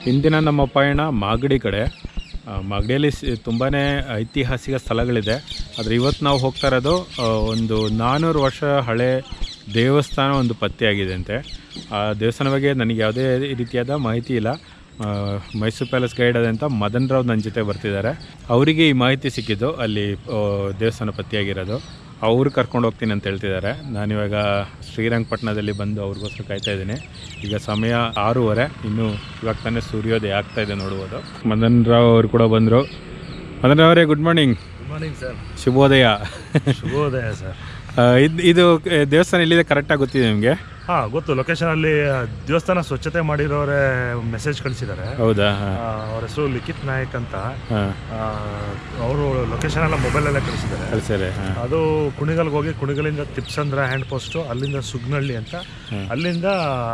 ಇಂದಿನ ನಮ್ಮ ಪಯಣ ಮಾಗಡಿ ಕಡೆ ಆ, ಮಾಗಡಿಯಲ್ಲಿ ತುಂಬಾ ಐತಿಹಾಸಿಕ ಸ್ಥಳಗಳಿದೆ ಆದರೆ ಇವತ್ತು ನಾವು ಹೋಗ್ತಾ ಇರೋದು ಆ, ಒಂದು ನಾನ್ನೂರು ವರ್ಷ ಹಳೆ ದೇವಸ್ಥಾನ ಒಂದು ಪತ್ತೆಯಾಗಿದೆ ಅಂತೆ ಆ ದೇವಸ್ಥಾನ ಬಗ್ಗೆ ನನಗೆ ಯಾವುದೇ ರೀತಿಯಾದ ಮಾಹಿತಿ ಇಲ್ಲ ಆ, ಮೈಸೂರು ಪ್ಯಾಲೇಸ್ ಗೈಡ್ ಆದಂಥ ಮದನ್ ರಾವ್ ನನ್ನ ಜೊತೆ ಬರ್ತಿದ್ದಾರೆ ಅವರಿಗೆ ಈ ಮಾಹಿತಿ ಸಿಕ್ಕಿದ್ದು ಅಲ್ಲಿ ಆ, ದೇವಸ್ಥಾನ ಪತ್ತೆಯಾಗಿರೋದು ಅವ್ರು ಕರ್ಕೊಂಡು ಹೋಗ್ತೀನಿ ಅಂತ ಹೇಳ್ತಿದ್ದಾರೆ ನಾನಿವಾಗ ಶ್ರೀರಂಗಪಟ್ಟಣದಲ್ಲಿ ಬಂದು ಅವ್ರಿಗೋಸ್ಕರ ಕಾಯ್ತಾ ಇದ್ದೀನಿ ಈಗ ಸಮಯ ಆರೂವರೆ ಇನ್ನು ಇವಾಗ ತಾನೇ ಸೂರ್ಯೋದಯ ಆಗ್ತಾ ಇದೆ ನೋಡ್ಬೋದು ಮದನ್ ರಾವ್ ಅವರು ಕೂಡ ಬಂದರು ಮದನ್ ರಾವ್ ಅವರೇ good morning good morning sir ಶುಭೋದಯ ಶುಭೋದಯ ಸರ್ ಆ, ಇದ್ ಇದು ಆ, ದೇವಸ್ಥಾನ ಎಲ್ಲಿದೆ ಕರೆಕ್ಟಾಗಿ ಗೊತ್ತಿದೆ ನಿಮಗೆ ಹಾಂ ಗೊತ್ತು ಲೊಕೇಶನ್ ಅಲ್ಲಿ ಆ, ದೇವಸ್ಥಾನ ಸ್ವಚ್ಛತೆ ಮಾಡಿರೋರೆ ಮೆಸೇಜ್ ಕಳಿಸಿದ್ದಾರೆ ಹೌದಾ ಹಾಂ ಅವ್ರ ಹೆಸರು ಲಿಖಿತ್ ನಾಯಕ್ ಅಂತ ಹಾಂ ಅವರು ಲೊಕೇಶನ್ ಎಲ್ಲ ಮೊಬೈಲಲ್ಲೇ ಕಳಿಸಿದ್ದಾರೆ ಕಳಿಸ್ಯಾರೆ ಹಾಂ ಅದು ಕುಣಿಗಲ್ಗೆ ಹೋಗಿ ಕುಣಿಗಲಿಂದ ತಿಪ್ಸಂದ್ರ ಹ್ಯಾಂಡ್ ಪೋಸ್ಟು ಅಲ್ಲಿಂದ ಸುಗ್ನಳ್ಳಿ ಅಂತ ಅಲ್ಲಿಂದ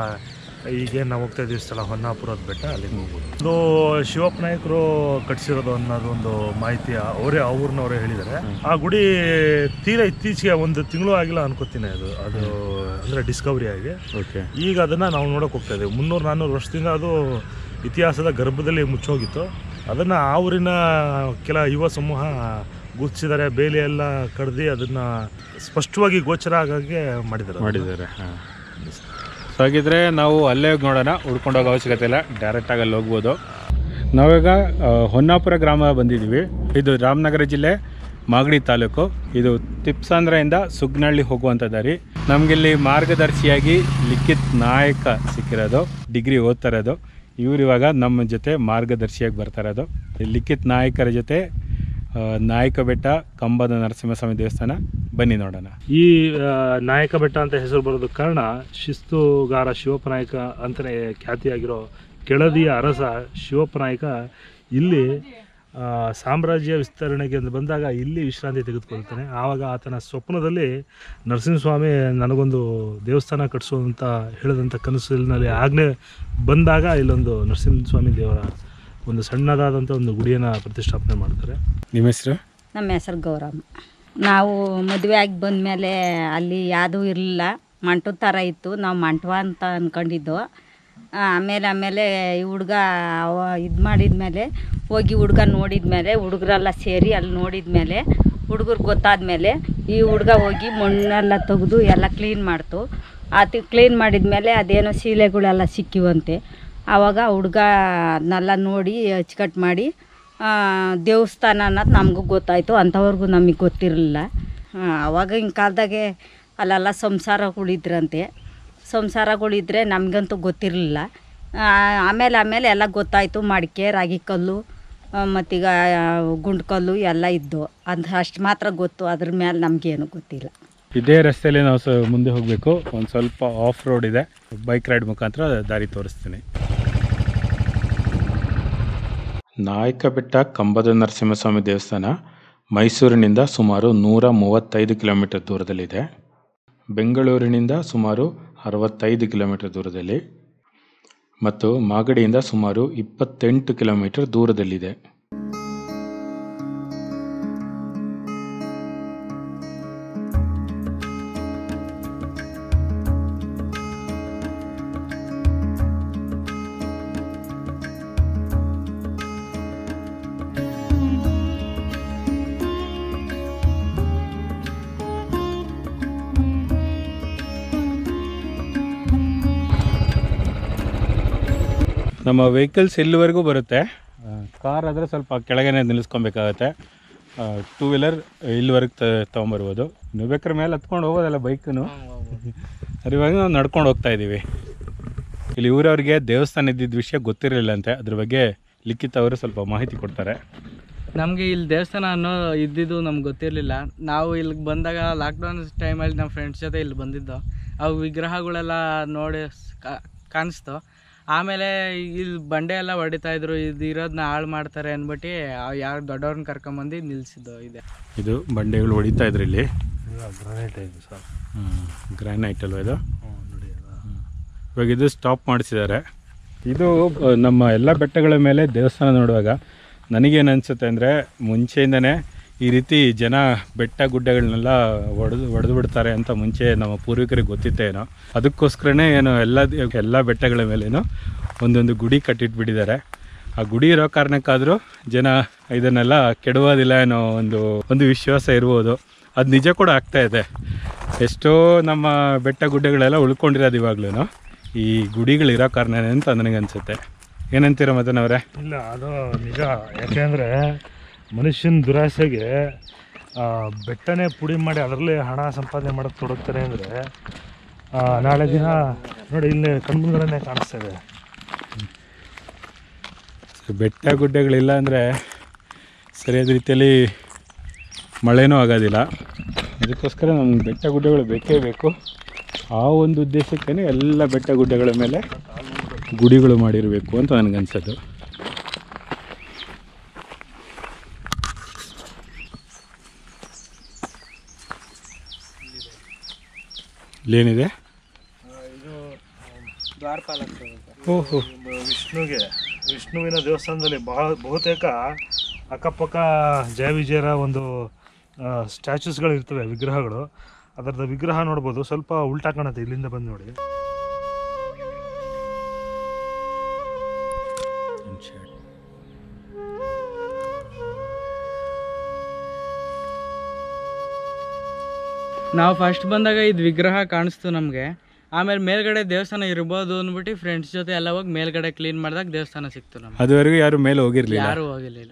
ಈಗ ನಾವು ಹೋಗ್ತಾ ಇದೀವಿ ಸ್ಥಳ ಹೊನ್ನಾಪುರದ ಬೆಟ್ಟ ಅಲ್ಲಿಗೆ ಹೋಗ್ಬೋದು ಇದು ಶಿವಪ್ಪ ನಾಯಕರು ಕಟ್ಸಿರೋದು ಅನ್ನೋದೊಂದು ಮಾಹಿತಿ ಅವರೇ ಅವ್ರನ್ನವರೇ ಹೇಳಿದ್ದಾರೆ ಆ ಗುಡಿ ತೀರಾ ಇತ್ತೀಚೆಗೆ ಒಂದು ತಿಂಗಳು ಆಗಿಲ್ಲ ಅನ್ಕೋತೀನಿ ಅದು ಅದು ಅಂದರೆ ಡಿಸ್ಕವರಿ ಆಗಿ ಓಕೆ ಈಗ ಅದನ್ನು ನಾವು ನೋಡೋಕೆ ಹೋಗ್ತಾ ಇದ್ದೀವಿ ಮುನ್ನೂರು ನಾನ್ನೂರು ವರ್ಷದಿಂದ ಅದು ಇತಿಹಾಸದ ಗರ್ಭದಲ್ಲಿ ಮುಚ್ಚೋಗಿತ್ತು ಅದನ್ನು ಆ ಊರಿನ ಕೆಲ ಯುವ ಸಮೂಹ ಗುರ್ತಿಸಿದ್ದಾರೆ ಬೇಲಿ ಎಲ್ಲ ಕಡ್ದು ಅದನ್ನು ಸ್ಪಷ್ಟವಾಗಿ ಗೋಚರ ಆಗಾಗೆ ಮಾಡಿದ್ದಾರೆ ಮಾಡಿದ್ದಾರೆ ಹಾಂ ಸೊ ಹಾಗಿದ್ರೆ ನಾವು ಅಲ್ಲೇ ಹೋಗಿ ನೋಡೋಣ ಹುಡ್ಕೊಂಡು ಹೋಗೋ ಅವಶ್ಯಕತೆ ಇಲ್ಲ ಡೈರೆಕ್ಟಾಗಿ ಅಲ್ಲಿ ಹೋಗ್ಬೋದು ನಾವೀಗ ಆ, ಹೊನ್ನಾಪುರ ಗ್ರಾಮ ಬಂದಿದ್ದೀವಿ ಇದು ರಾಮನಗರ ಜಿಲ್ಲೆ ಮಾಗಡಿ ತಾಲೂಕು ಇದು ತಿಪ್ಸಾಂದ್ರೆಯಿಂದ ಸುಗ್ನಳ್ಳಿ ಹೋಗುವಂಥ ದಾರಿ ನಮಗಿಲ್ಲಿ ಮಾರ್ಗದರ್ಶಿಯಾಗಿ ಲಿಖಿತ್ ನಾಯಕ ಸಿಕ್ಕಿರೋದು ಡಿಗ್ರಿ ಓದ್ತಾ ಇರೋದು ಇವ್ರು ಇವಾಗ ನಮ್ಮ ಜೊತೆ ಮಾರ್ಗದರ್ಶಿಯಾಗಿ ಬರ್ತಾ ಇರೋದು ಈ ಲಿಖಿತ್ ನಾಯಕರ ಜೊತೆ ಆ, ನಾಯಕ ಬೆಟ್ಟ ಕಂಬದ ನರಸಿಂಹಸ್ವಾಮಿ ದೇವಸ್ಥಾನ ಬನ್ನಿ ನೋಡೋಣ ಈ ಆ, ನಾಯಕ ಬೆಟ್ಟ ಅಂತ ಹೆಸರು ಬರೋದಕ್ಕೆ ಕಾರಣ ಶಿಸ್ತುಗಾರ ಶಿವಪ್ಪ ನಾಯಕ ಅಂತಲೇ ಖ್ಯಾತಿಯಾಗಿರೋ ಕೆಳದಿಯ ಅರಸ ಶಿವಪ್ಪ ನಾಯಕ ಇಲ್ಲಿ ಆ, ಸಾಮ್ರಾಜ್ಯ ವಿಸ್ತರಣೆಗೆ ಅಂತ ಬಂದಾಗ ಇಲ್ಲಿ ವಿಶ್ರಾಂತಿ ತೆಗೆದುಕೊಳ್ತಾನೆ ಆವಾಗ ಆತನ ಸ್ವಪ್ನದಲ್ಲಿ ನರಸಿಂಹಸ್ವಾಮಿ ನನಗೊಂದು ದೇವಸ್ಥಾನ ಕಟ್ಟಿಸುವಂತ ಹೇಳಿದಂಥ ಕನಸಿನಲ್ಲಿ ಆಜ್ಞೆ ಬಂದಾಗ ಇಲ್ಲೊಂದು ನರಸಿಂಹಸ್ವಾಮಿ ದೇವರ ಒಂದು ಸಣ್ಣದಾದಂಥ ಒಂದು ಗುಡಿಯನ್ನು ಪ್ರತಿಷ್ಠಾಪನೆ ಮಾಡ್ತಾರೆ ನಿಮ್ಮ ಹೆಸರು ನಮ್ಮ ಹೆಸರು ಗೌರಮ್ಮ ನಾವು ಮದುವೆ ಆಗಿ ಬಂದಮೇಲೆ ಅಲ್ಲಿ ಯಾವುದೂ ಇರಲಿಲ್ಲ ಮಂಟದ ಥರ ಇತ್ತು ನಾವು ಮಂಟವ ಅಂತ ಅಂದ್ಕೊಂಡಿದ್ದು ಆಮೇಲೆ ಆಮೇಲೆ ಈ ಹುಡುಗ ಅವ ಇದು ಮಾಡಿದ್ಮೇಲೆ ಹೋಗಿ ಹುಡುಗ ನೋಡಿದ್ಮೇಲೆ ಹುಡುಗರೆಲ್ಲ ಸೇರಿ ಅಲ್ಲಿ ನೋಡಿದ್ಮೇಲೆ ಹುಡುಗರು ಗೊತ್ತಾದ್ಮೇಲೆ ಈ ಹುಡುಗ ಹೋಗಿ ಮಣ್ಣೆಲ್ಲ ತೆಗೆದು ಎಲ್ಲ ಕ್ಲೀನ್ ಮಾಡ್ತು ಅದು ಕ್ಲೀನ್ ಮಾಡಿದ್ಮೇಲೆ ಅದೇನೋ ಶೀಲೆಗಳೆಲ್ಲ ಸಿಕ್ಕಿವಂತೆ ಆವಾಗ ಹುಡುಗ ಅದನ್ನೆಲ್ಲ ನೋಡಿ ಅಚ್ಚುಕಟ್ಟು ಮಾಡಿ ಆ, ದೇವಸ್ಥಾನ ಅನ್ನೋದು ನಮಗೂ ಗೊತ್ತಾಯಿತು ಅಂಥವ್ರಿಗೂ ನಮಗೆ ಗೊತ್ತಿರಲಿಲ್ಲ ಅವಾಗಿನ ಕಾಲದಾಗೆ ಅಲ್ಲೆಲ್ಲ ಸಂಸಾರಗಳಿದ್ರಂತೆ ಸಂಸಾರಗಳಿದ್ರೆ ನಮಗಂತೂ ಗೊತ್ತಿರಲಿಲ್ಲ ಆಮೇಲೆ ಆಮೇಲೆ ಎಲ್ಲ ಗೊತ್ತಾಯಿತು ಮಡಿಕೆ ರಾಗಿ ಕಲ್ಲು ಆ, ಮತ್ತೀಗ ಗುಂಡ್ಕಲ್ಲು ಎಲ್ಲ ಇದ್ದು ಅದು ಅಷ್ಟು ಮಾತ್ರ ಗೊತ್ತು ಅದ್ರ ಮೇಲೆ ನಮಗೇನು ಗೊತ್ತಿಲ್ಲ ಇದೇ ರಸ್ತೆಯಲ್ಲಿ ನಾವು ಸ ಮುಂದೆ ಹೋಗಬೇಕು ಒಂದು ಸ್ವಲ್ಪ ಆಫ್ ರೋಡ್ ಇದೆ ಬೈಕ್ ರೈಡ್ ಮುಖಾಂತರ ದಾರಿ ತೋರಿಸ್ತೀನಿ ನಾಯಕ ಬೆಟ್ಟ ಕಂಬದ ನರಸಿಂಹಸ್ವಾಮಿ ದೇವಸ್ಥಾನ ಮೈಸೂರಿನಿಂದ ಸುಮಾರು ನೂರ ಮೂವತ್ತೈದು ಕಿಲೋಮೀಟರ್ ದೂರದಲ್ಲಿದೆ ಬೆಂಗಳೂರಿನಿಂದ ಸುಮಾರು ಅರವತ್ತೈದು ಕಿಲೋಮೀಟರ್ ದೂರದಲ್ಲಿ ಮತ್ತು ಮಾಗಡಿಯಿಂದ ಸುಮಾರು ಇಪ್ಪತ್ತೆಂಟು ಕಿಲೋಮೀಟರ್ ದೂರದಲ್ಲಿದೆ ನಮ್ಮ ವೆಹಿಕಲ್ಸ್ ಎಲ್ಲಿವರೆಗೂ ಬರುತ್ತೆ ಕಾರ್ ಆದರೆ ಸ್ವಲ್ಪ ಕೆಳಗನೆ ನಿಲ್ಲಿಸ್ಕೊಬೇಕಾಗತ್ತೆ ಟೂ ವೀಲರ್ ಇಲ್ಲಿವರೆಗೆ ತ ತೊಗೊಂಬರ್ಬೋದು ನೀವು ಬೇಕಾದ್ರೆ ಮೇಲೆ ಹತ್ಕೊಂಡು ಹೋಗೋದಲ್ಲ ಬೈಕನ್ನು ಅದು ಇವಾಗ ನಾವು ನಡ್ಕೊಂಡು ಹೋಗ್ತಾ ಇದ್ದೀವಿ ಇಲ್ಲಿ ಊರವ್ರಿಗೆ ದೇವಸ್ಥಾನ ಇದ್ದಿದ್ದ ವಿಷಯ ಗೊತ್ತಿರಲಿಲ್ಲ ಅಂತೆ ಅದ್ರ ಬಗ್ಗೆ ಲಿಖಿತ್ ಅವರು ಸ್ವಲ್ಪ ಮಾಹಿತಿ ಕೊಡ್ತಾರೆ ನಮಗೆ ಇಲ್ಲಿ ದೇವಸ್ಥಾನ ಅನ್ನೋ ಇದ್ದಿದ್ದು ನಮ್ಗೆ ಗೊತ್ತಿರಲಿಲ್ಲ ನಾವು ಇಲ್ಲಿಗೆ ಬಂದಾಗ ಲಾಕ್ಡೌನ್ ಟೈಮಲ್ಲಿ ನಮ್ಮ ಫ್ರೆಂಡ್ಸ್ ಜೊತೆ ಇಲ್ಲಿ ಬಂದಿದ್ದು ಅವು ವಿಗ್ರಹಗಳೆಲ್ಲ ನೋಡಿ ಸ್- ಕಾ- ಕಾಣಿಸ್ತು ಆಮೇಲೆ ಇಲ್ಲಿ ಬಂಡೆ ಎಲ್ಲ ಹೊಡಿತಾ ಇದ್ರು ಇದು ಇರೋದನ್ನ ಹಾಳು ಮಾಡ್ತಾರೆ ಅಂದ್ಬಿಟ್ಟು ಯಾರು ದೊಡ್ಡವ್ರನ್ನ ಕರ್ಕೊಂಬಂದು ನಿಲ್ಲಿಸಿದ್ದು ಇದೆ ಇದು ಬಂಡೆಗಳು ಹೊಡಿತಾ ಇದ್ರು ಇಲ್ಲಿ ಗ್ರಾನೈಟ್ ಇದೆ ಸರ್ ಗ್ರಾನೈಟ್ ಅಲ್ವಾ ಇದು ನೋಡಿ ಇವಾಗ ಇದು ಸ್ಟಾಪ್ ಮಾಡಿಸಿದ್ದಾರೆ ಇದು ಆ, ನಮ್ಮ ಎಲ್ಲ ಬೆಟ್ಟಗಳ ಮೇಲೆ ದೇವಸ್ಥಾನ ನೋಡುವಾಗ ನನಗೇನು ಅನಿಸುತ್ತೆ ಅಂದರೆ ಮುಂಚೆಯಿಂದನೇ ಈ ರೀತಿ ಜನ ಬೆಟ್ಟ ಗುಡ್ಡಗಳನ್ನೆಲ್ಲ ಒಡೆದು ಒಡೆದು ಬಿಡ್ತಾರೆ ಅಂತ ಮುಂಚೆ ನಮ್ಮ ಪೂರ್ವಿಕರಿಗೆ ಗೊತ್ತಿತ್ತೇನೋ ಅದಕ್ಕೋಸ್ಕರನೇ ಏನು ಎಲ್ಲ ದೇ- ಎಲ್ಲ ಬೆಟ್ಟಗಳ ಮೇಲೇನು ಒಂದೊಂದು ಗುಡಿ ಕಟ್ಟಿಟ್ಬಿಟ್ಟಿದ್ದಾರೆ ಆ ಗುಡಿ ಇರೋ ಕಾರಣಕ್ಕಾದರೂ ಜನ ಇದನ್ನೆಲ್ಲ ಕೆಡುವುದಿಲ್ಲ ಅನ್ನೋ ಒಂದು ಒಂದು ವಿಶ್ವಾಸ ಇರ್ಬೋದು ಅದು ನಿಜ ಕೂಡ ಆಗ್ತಾ ಇದೆ ಎಷ್ಟೋ ನಮ್ಮ ಬೆಟ್ಟ ಗುಡ್ಡಗಳೆಲ್ಲ ಉಳ್ಕೊಂಡಿರೋದು ಇವಾಗ್ಲೂ ಈ ಗುಡಿಗಳಿರೋ ಕಾರಣನೇ ಅಂತ ನನಗನ್ಸುತ್ತೆ ಏನಂತೀರ ಮದನ್ ಅವರೇ ಇಲ್ಲ ಅದು ನಿಜ ಯಾಕೆಂದರೆ ಮನುಷ್ಯನ ದುರಾಸೆಗೆ ಆ, ಬೆಟ್ಟನೇ ಪುಡಿ ಮಾಡಿ ಅದರಲ್ಲೇ ಹಣ ಸಂಪಾದನೆ ಮಾಡೋಕ್ಕೆ ತೊಡಗ್ತಾರೆ ಅಂದರೆ ನಾಳೆ ದಿನ ನೋಡಿ ಇಲ್ಲಿ ಕಣ್ಮುಂದರನೇ ಕಾಣಿಸ್ತಾ ಇದೆ ಬೆಟ್ಟ ಗುಡ್ಡಗಳಿಲ್ಲ ಅಂದರೆ ಸರಿಯಾದ ರೀತಿಯಲ್ಲಿ ಮಳೆನೂ ಆಗೋದಿಲ್ಲ ಅದಕ್ಕೋಸ್ಕರ ನಮ್ಗೆ ಬೆಟ್ಟ ಗುಡ್ಡಗಳು ಬೇಕೇ ಬೇಕು ಆ ಒಂದು ಉದ್ದೇಶಕ್ಕೇ ಎಲ್ಲ ಬೆಟ್ಟ ಗುಡ್ಡಗಳ ಮೇಲೆ ಗುಡಿಗಳು ಮಾಡಿರಬೇಕು ಅಂತ ನನಗನ್ಸೋದು ಇಲ್ಲೇನಿದೆ ಓಹೋ ವಿಷ್ಣುಗೆ ವಿಷ್ಣುವಿನ ದೇವಸ್ಥಾನದಲ್ಲಿ ಬಹಳ ಬಹುತೇಕ ಅಕ್ಕಪಕ್ಕ ಜಯ ವಿಜಯರ ಒಂದು ಸ್ಟ್ಯಾಚ್ಯೂಸ್ಗಳು ಇರ್ತವೆ ವಿಗ್ರಹಗಳು ಅದರದ ವಿಗ್ರಹ ನೋಡ್ಬೋದು ಸ್ವಲ್ಪ ಉಲ್ಟಾ ಕಾಣುತ್ತೆ ಇಲ್ಲಿಂದ ಬಂದು ನೋಡಿ ನಾವು ಫಸ್ಟ್ ಬಂದಾಗ ಇದು ವಿಗ್ರಹ ಕಾಣಿಸ್ತು ನಮಗೆ ಆಮೇಲೆ ಮೇಲ್ಗಡೆ ದೇವಸ್ಥಾನ ಇರ್ಬೋದು ಅಂದ್ಬಿಟ್ಟು ಫ್ರೆಂಡ್ಸ್ ಜೊತೆ ಎಲ್ಲ ಹೋಗಿ ಮೇಲ್ಗಡೆ ಕ್ಲೀನ್ ಮಾಡಿದಾಗ ದೇವಸ್ಥಾನ ಸಿಕ್ತು ನಮ್ಗೆ ಅದುವರೆಗೂ ಯಾರು ಮೇಲೆ ಹೋಗಿರ್ಲಿಲ್ಲ ಯಾರೂ ಹೋಗಿರ್ಲಿಲ್ಲ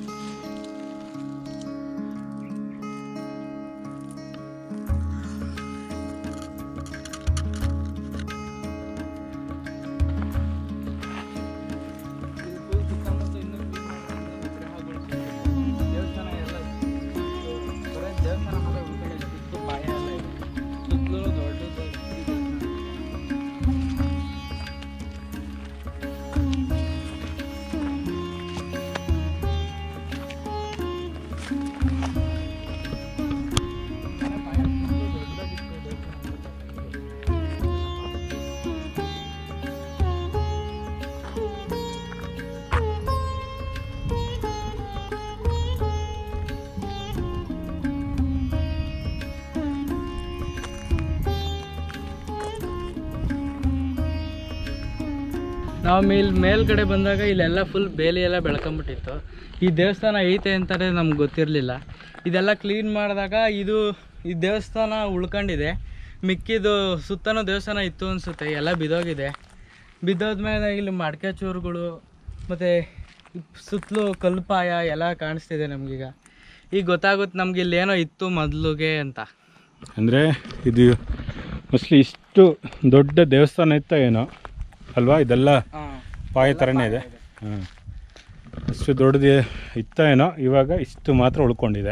ನಾವು ಮೇಲ್ ಮೇಲ್ಗಡೆ ಬಂದಾಗ ಇಲ್ಲೆಲ್ಲ ಫುಲ್ ಬೇಲಿ ಎಲ್ಲ ಬೆಳ್ಕೊಂಬಿಟ್ಟಿತ್ತು ಈ ದೇವಸ್ಥಾನ ಐತೆ ಅಂತಾನೆ ನಮ್ಗೆ ಗೊತ್ತಿರಲಿಲ್ಲ ಇದೆಲ್ಲ ಕ್ಲೀನ್ ಮಾಡಿದಾಗ ಇದು ಈ ದೇವಸ್ಥಾನ ಉಳ್ಕೊಂಡಿದೆ ಮಿಕ್ಕಿದು ಸುತ್ತನೂ ದೇವಸ್ಥಾನ ಇತ್ತು ಅನಿಸುತ್ತೆ ಎಲ್ಲ ಬಿದ್ದೋಗಿದೆ ಬಿದ್ದೋದ್ಮೇಲೆ ಇಲ್ಲಿ ಮಡಕೆ ಚೂರುಗಳು ಮತ್ತು ಸುತ್ತಲೂ ಕಲ್ಪಾಯ ಎಲ್ಲ ಕಾಣಿಸ್ತಿದೆ ನಮಗೀಗ ಈಗ ಗೊತ್ತಾಗುತ್ತೆ ನಮ್ಗೆ ಇಲ್ಲಿ ಏನೋ ಇತ್ತು ಮೊದಲಿಗೆ ಅಂತ ಅಂದರೆ ಇದು ಮೋಸ್ಟ್ಲಿ ಇಷ್ಟು ದೊಡ್ಡ ದೇವಸ್ಥಾನ ಇತ್ತ ಏನೋ ಅಲ್ವಾ ಇದೆಲ್ಲ ಪಾಯ ಥರನೇ ಇದೆ ಹಾಂ ಅಷ್ಟು ದೊಡ್ಡದು ಇತ್ತ ಏನೋ ಇವಾಗ ಇಷ್ಟು ಮಾತ್ರ ಉಳ್ಕೊಂಡಿದೆ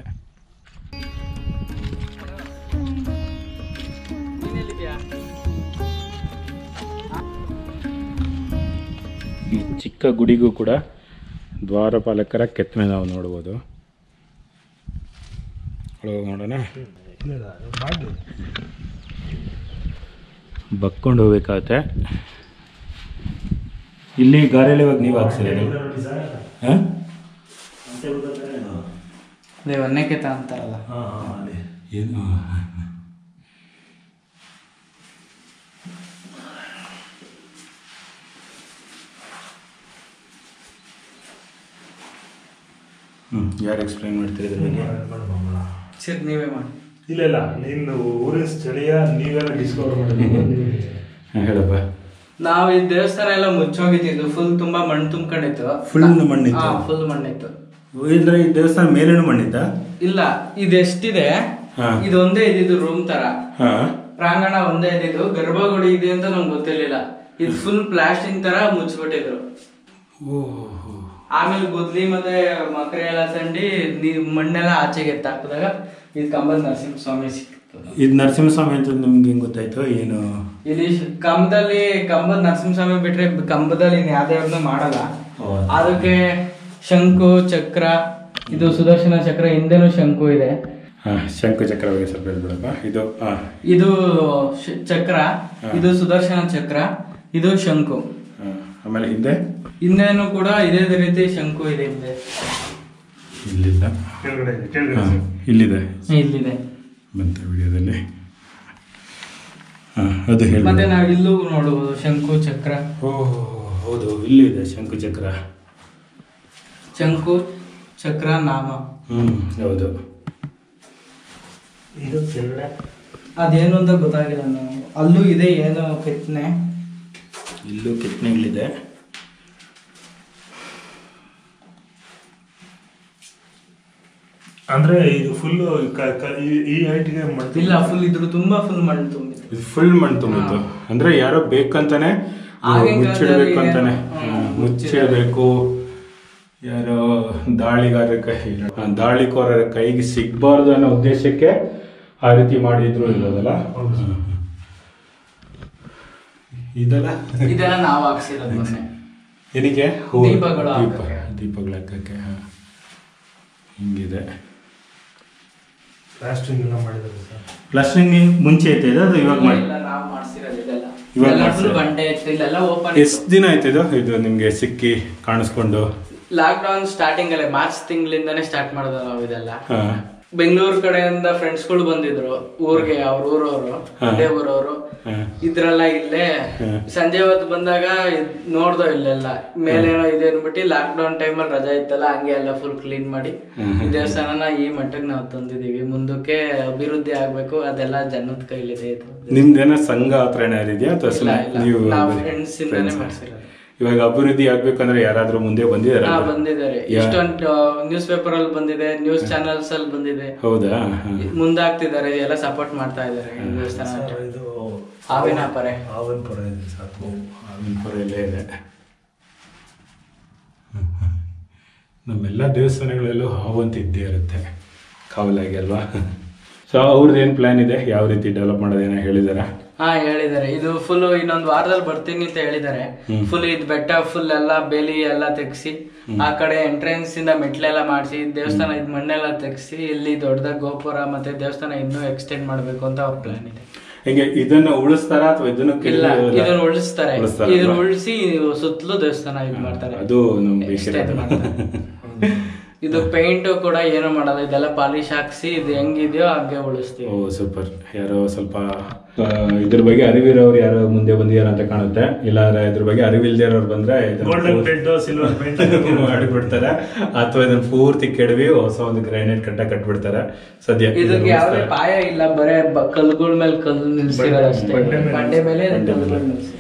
ಈ ಚಿಕ್ಕ ಗುಡಿಗೂ ಕೂಡ ದ್ವಾರಪಾಲಕರ ಕೆತ್ತನೆ ನಾವು ನೋಡ್ಬೋದು ಒಳಗೋಗಿ ನೋಡೋಣ ಮಾಡಿ ಬಕ್ಕೊಂಡು ಹೋಗ್ಬೇಕಾಗತ್ತೆ ಇಲ್ಲಿ ಗಾರೆಯಲ್ಲಿ ಇವಾಗ ನೀವು ಹಾಕ್ಸಿರಿ ಹಾಂ ಅದೇ ಒನ್ನೆಕೆತ ಅಂತಾರಲ್ಲ ಏನು ಹ್ಞೂ ಯಾರು ಎಕ್ಸ್ಪ್ಲೈನ್ ಮಾಡ್ತೀರಿ ಇದ್ರ ಬಗ್ಗೆ ಸರಿ ನೀವೇ ಮಾಡಿ ಇಲ್ಲ ಇಲ್ಲ ನೀನು ಊರಿನ ಸ್ಥಳೀಯ ನೀವೆಲ್ಲ ಡಿಸ್ಕವರ್ ಮಾಡಿದ್ದು ಹಾಂ ಹೇಳಪ್ಪ ನಾವು ಈ ದೇವಸ್ಥಾನ ಎಲ್ಲ ಮುಚ್ಚೋಗಿದ್ದು ಫುಲ್ ತುಂಬಾ ಮಣ್ಣು ತುಂಬ್ಕೊಂಡಿತ್ತು Full ಮಣ್ಣಿತ್ತು? ಫುಲ್ ಮಣ್ಣಿತ್ತು ಇದ್ರೆ ಈ ದೇವಸ್ಥಾನ ಮೇಲೇನು ಮಣ್ಣಿದ್ದ ಇಲ್ಲ ಇದೆಷ್ಟಿದೆ ಹಾ. ಇದೊಂದೇ ಇದ್ದಿದ್ದು ರೂಮ್ ತರ ಹಾಂ ಪ್ರಾಂಗಣ ಒಂದೇ ಇದ್ದಿದ್ದು ಗರ್ಭಗುಡಿ ಇದೆ ಅಂತ ನಮ್ಗೆ ಗೊತ್ತಿರ್ಲಿಲ್ಲ ಇದು ಫುಲ್ ಪ್ಲಾಸ್ಟಿಂಗ್ ತರ ಮುಚ್ಚಿಬಿಟ್ಟಿದ್ರು ಆಮೇಲೆ ಗುದ್ಲಿ ಮತ್ತೆ ಮಕರೆ ಎಲ್ಲ ಸಂಡಿ ನೀ- ಮಣ್ಣೆಲ್ಲ ಆಚೆಗೆ ಎತ್ತಾಕಿದಾಗ ಇದು ಕಂಬದ ನರಸಿಂಹಸ್ವಾಮಿ ಸಿಕ್ತು ಇದು ನರಸಿಂಹಸ್ವಾಮಿ ಅಂತ ನಿಮ್ಗೆ ಹೆಂಗೆ ಗೊತ್ತಾಯ್ತು ಏನು ಇಲ್ಲಿ ಶ್- ಕಂಬದಲ್ಲಿ ಕಂಬದ ನರಸಿಂಹಸ್ವಾಮಿ ಬಿಟ್ರೆ ಕಂಬದಲ್ಲಿ ಇನ್ ಯಾವ್ದಾವ್ದು ಮಾಡಲ್ಲ ಹೌದು. ಅದಕ್ಕೆ ಶಂಕು ಚಕ್ರ ಇದು ಸುದರ್ಶನ ಚಕ್ರ ಹಿಂದೆನೂ ಶಂಕು ಇದೆ ಹಾಂ ಶಂಕು ಚಕ್ರ ಬಗ್ಗೆ ಸ್ವಲ್ಪ ಹೇಳ್ಬಿಡಪ್ಪ ಇದು ಹಾಂ ಇದು ಶ- ಚಕ್ರ ಇದು ಸುದರ್ಶನ ಚಕ್ರ ಇದು ಶಂಕು ಹಾಂ ಆಮೇಲೆ ಹಿಂದೆ ಹಿಂದೆನೂ ಕೂಡ ಇದೇ ರೀತಿ ಶಂಕು ಇದೆ ಹಿಂದೆ ಇಲ್ಲಿಲ್ಲ ಕೆಳಗಡೆ ಇದೆ, ಕೆಳಗಡೆ ಹಾಂ ಇದೆ. ಇಲ್ಲಿದೆ ಇಲ್ಲಿದೆ ಬಂತ ವಿಡಿಯೋದಲ್ಲಿ ಹಾಂ ಅದು ಹೇಳಿ ಮತ್ತೆ ನಾವು ಇಲ್ಲೂ ನೋಡಬಹುದು ಶಂಕು ಚಕ್ರ ಓ ಹೌದು ಇಲ್ಲಿದೆ ಶಂಕು ಚಕ್ರ ಚಂಕು ಚಕ್ರ ನಾಮ ಹ್ಞೂ ಹೌದು ಇದು ಕೆಳಗಡೆ ಅದೇನು ಅಂತ ಗೊತ್ತಾಗಿಲ್ಲ ನಾವು ಅಲ್ಲೂ ಇದೆ ಏನೋ ಕೆತ್ತನೆ ಇಲ್ಲೂ ಕೆತ್ತನೆಗಳಿದೆ ಅಂದ್ರೆ ಇದು ಫುಲ್ ಈ ಹೈಟ್ಗೆ ಮಾಡ್ತೀವಿ ಇಲ್ಲ ಫುಲ್ ಇದ್ರು ತುಂಬಾ ಫುಲ್ ಮಣ್ಣು ತುಂಬಿದೆ ಇದು ಫುಲ್ ಮಣ್ಣು ತುಂಬಿತ್ತು ಅಂದ್ರೆ ಯಾರೋ ಬೇಕಂತಾನೆ ಆಗಿನ ಮುಚ್ಚಿಡ್ಬೇಕು ಕಾಲದಲ್ಲಿ ಅಂತಾನೆ ಏನೋ, ಹ್ಮ್, ಮುಚ್ಚಿಡ್ಬೇಕು ಯಾರೋ ದಾಳಿಗಾರರ ಕೈ ಆ, ದಾಳಿಕೋರರ ಕೈಗೆ ಸಿಗ್ಬಾರ್ದು ಅನ್ನೋ ಉದ್ದೇಶಕ್ಕೆ ಆ ರೀತಿ ಮಾಡಿದ್ರು ಇರೋದಲ್ಲ ಹ್ಮ್. ಇದೆಲ್ಲ ಇದೆಲ್ಲ ನಾವು ಹಾಕ್ಸಿರೋದು ಮೊನ್ನೆ ಏನಕ್ಕೆ ದೀಪಗಳು ದೀಪ ಹಾಕಕ್ಕೆ. ದೀಪಗಳು ಹಾಕಕ್ಕೆ ಹಾ. ಹಿಂಗಿದೆ ಪ್ಲಾಸ್ಟಿಂಗ್ ಎಲ್ಲ ಮಾಡಿದ್ದಾರೆ ಸರ್ ಪ್ಲಾಸ್ಟಿಂಗ್ ಮುಂಚೆ ಐತೆ ಇದು ಅದು ಇವಾಗ ಮಾಡಿ ಇಲ್ಲ ನಾವು ಮಾಡ್ಸಿರೋದು ಇದೆಲ್ಲ ಇವಾಗ ಎಲ್ಲ ಮಾಡ್ಸಿರೋದು. ಫುಲ್ ಬಂಡೆ ಇತ್ತು ಇಲ್ಲೆಲ್ಲ ಓಪನ್ ಎಷ್ಟು ದಿನ ಆಯ್ತು ಇದು ಇದು ನಿಮ್ಗೆ ಸಿಕ್ಕಿ ಕಾಣಿಸ್ಕೊಂಡು ಲಾಕ್ ಡೌನ್ ಸ್ಟಾರ್ಟಿಂಗ್ ಅಲ್ಲೇ ಮಾರ್ಚ್ ತಿಂಗಳಿಂದಾನೇ ಸ್ಟಾರ್ಟ್ ಮಾಡೋದು ನಾವು ಇದೆಲ್ಲ ಹಾ ಬೆಂಗಳೂರು ಕಡೆಯಿಂದ ಫ್ರೆಂಡ್ಸ್ ಗಳು ಬಂದಿದ್ರು ಊರ್ಗೆ ಅವ್ರ ಊರವರು ಅದೇ ಊರವರು ಹಾ. ಇದ್ರಲ್ಲ ಇಲ್ಲೇ ಸಂಜೆ ಹೊತ್ತು ಬಂದಾಗ ಇದ್ ನೋಡ್ದೋ ಇಲ್ಲೆಲ್ಲ ಮೇಲೇನೋ ಇದೆ ಅನ್ಬಿಟ್ಟು ಲಾಕ್ ಡೌನ್ ಟೈಮಲ್ಲಿ ರಜಾ ಇತ್ತಲ್ಲ ಹಂಗೆ ಎಲ್ಲ ಫುಲ್ ಕ್ಲೀನ್ ಮಾಡಿ ಈ ದೇವಸ್ಥಾನನ ಈ ಮಟ್ಟಕ್ಕೆ ನಾವು ತಂದಿದೀವಿ ಮುಂದಕ್ಕೆ ಅಭಿವೃದ್ಧಿ ಆಗ್ಬೇಕು ಅದೆಲ್ಲ ಜನದ ಕೈಲಿದೆ ಇದು ನಿಮ್ದೇನೋ ಸಂಘ ಹತ್ರ ಏನಾದ್ರು ಇದೆಯಾ ಅಥವಾ ಇಲ್ಲ ಸುಮ್ನೆ ಇಲ್ಲ ನೀವು ನಾವು ಬರೀ ಫ್ರೆಂಡ್ಸ್ ಇಂದಾನೆ friends ಆ? ಮಾಡ್ಸಿರೋದು ಇವಾಗ ಅಭಿವೃದ್ಧಿ ಆಗ್ಬೇಕಂದ್ರೆ ಯಾರಾದ್ರೂ ಮುಂದೆ ಬಂದಿದಾರ ಹಾ ಬಂದಿದ್ದಾರೆ ಇಷ್ಟೊಂದು ನ್ಯೂಸ್ ಪೇಪರ್ ಅಲ್ಲಿ ಬಂದಿದೆ ನ್ಯೂಸ್ ಚಾನೆಲ್ಸ್ ಅಲ್ಲಿ ಬಂದಿದೆ ಹೌದಾ ಹಾ. ಮುಂದಾಗ್ತಿದ್ದಾರೆ ಎಲ್ಲ ಸಪೋರ್ಟ್ ಮಾಡ್ತಾ ಇದ್ದಾರೆ ಈ ದೇವಸ್ಥಾನ ಇದು ಹಾವಿನ ಪರೆ ಆವನ್ ಪರ ಇದೆ ಸರ್ ಆವಿನ ಪುರ ಇಲ್ಲೇ ಇದೆ ನಮ್ಮೆಲ್ಲ ದೇವಸ್ಥಾನಗಳಲ್ಲೂ ಹಾವು ಅಂತ ಇದ್ದೇ ಇರುತ್ತೆ ಕಾವಲಾಗಿ ಅಲ್ವಾ ಸೊ ಅವ್ರದ್ದು ಏನು ಪ್ಲಾನ್ ಇದೆ ಯಾವ ರೀತಿ ಡೆವಲಪ್ ಮಾಡೋದೇನೋ ಹೇಳಿದಾರಾ ಹಾ ಹೇಳಿದ್ದಾರೆ ಇದು ಫುಲ್ ಇನ್ನೊಂದ್ ವಾರದಲ್ಲಿ ಬರ್ತೀನಿ ಅಂತ ಹೇಳಿದ್ದಾರೆ ಫುಲ್ ಇದು ಬೆಟ್ಟ ಫುಲ್ ಎಲ್ಲ ಬೇಲಿ ಎಲ್ಲ ತೆಗ್ಸಿ ಆ ಕಡೆ ಎಂಟ್ರೆನ್ಸ್ ಇಂದ ಮೆಟ್ಲೆಲ್ಲ ಮಾಡಿಸಿ ದೇವಸ್ಥಾನ ಇದ್ ಮಣ್ಣೆಲ್ಲ ತೆಗ್ಸಿ ಇಲ್ಲಿ ದೊಡ್ಡದಾಗ ಗೋಪುರ ಮತ್ತೆ ದೇವಸ್ಥಾನ ಇನ್ನೂ ಎಕ್ಸ್ಟೆಂಡ್ ಮಾಡ್ಬೇಕು ಅಂತ ಅವ್ರ ಪ್ಲಾನ್ ಇದೆ ಹೆಂಗೆ ಇದನ್ನ ಉಳಿಸ್ತಾರಾ ಅಥವಾ ಇದನ್ನು ಇಲ್ಲ ಕೆಡವಿ- ಇದನ್ನ ಉಳಿಸ್ತಾರೆ ಉಳಿಸ್ತಾರಾ ಇದನ್ನ ಅಲ್ವಾ? ಉಳಿಸಿ ಸುತ್ತಲೂ ದೇವಸ್ಥಾನ ಇದು ಮಾಡ್ತಾರೆ ಅದು ನಮ್ಗೆ Extend ಮಾಡ್ತಾರೆ. ಇದು ಪೇಂಟ್ ಕೂಡ ಏನು ಮಾಡಲ್ಲ ಇದೆಲ್ಲ ಪಾಲಿಶ್ ಹಾಕ್ಸಿ ಇದು ಹೆಂಗಿದೆಯೋ ಹಂಗೆ ಉಳಿಸ್ತೀವಿ ಓ ಸೂಪರ್ ಯಾರೋ ಸ್ವಲ್ಪ ಆ, ಇದ್ರ ಬಗ್ಗೆ ಅರಿವಿರೋರು ಯಾರೋ ಮುಂದೆ ಬಂದಿದಾರ ಅಂತ ಕಾಣುತ್ತೆ ಇಲ್ಲ ಇದ್ರ ಬಗ್ಗೆ ಅರಿವಿಲ್ದೇ ಇರೋರು ಬಂದ್ರೆ ಇದನ್ನ ಗೋಲ್ಡನ್ ಪೂರ್ತಿ ಪೇಂಟ್ ಸಿಲ್ವರ್ ಪೇಂಟ್ ಮಾಡಿಬಿಡ್ತಾರೆ ಅಥವಾ ಇದನ್ನ ಪೂರ್ತಿ ಕೆಡವಿ ಹೊಸ ಒಂದು ಗ್ರೈನೇಟ್ ಕಟ್ಟ ಕಟ್ಬಿಡ್ತಾರೆ ಸದ್ಯ ಇದಕ್ಕೆ ಇದನ್ನ ಯಾವುದೇ ಉಳಿಸ್ತಾರೆ. ಪಾಯ ಇಲ್ಲ ಬರೇ ಬ- ಕಲ್ಲುಗಳ ಮೇಲೆ ಕಲ್ಲು ನಿಲ್ಸಿರೋದು ಅಷ್ಟೇ ಬಂಡೆ ಮೇಲೆ ಬಂಡೆ ಮೇಲೆ ಬಂಡೆ ಮೇಲೆ. ಕಲ್ಲುಗಳು ನಿಲ್ಸಿರೋದು.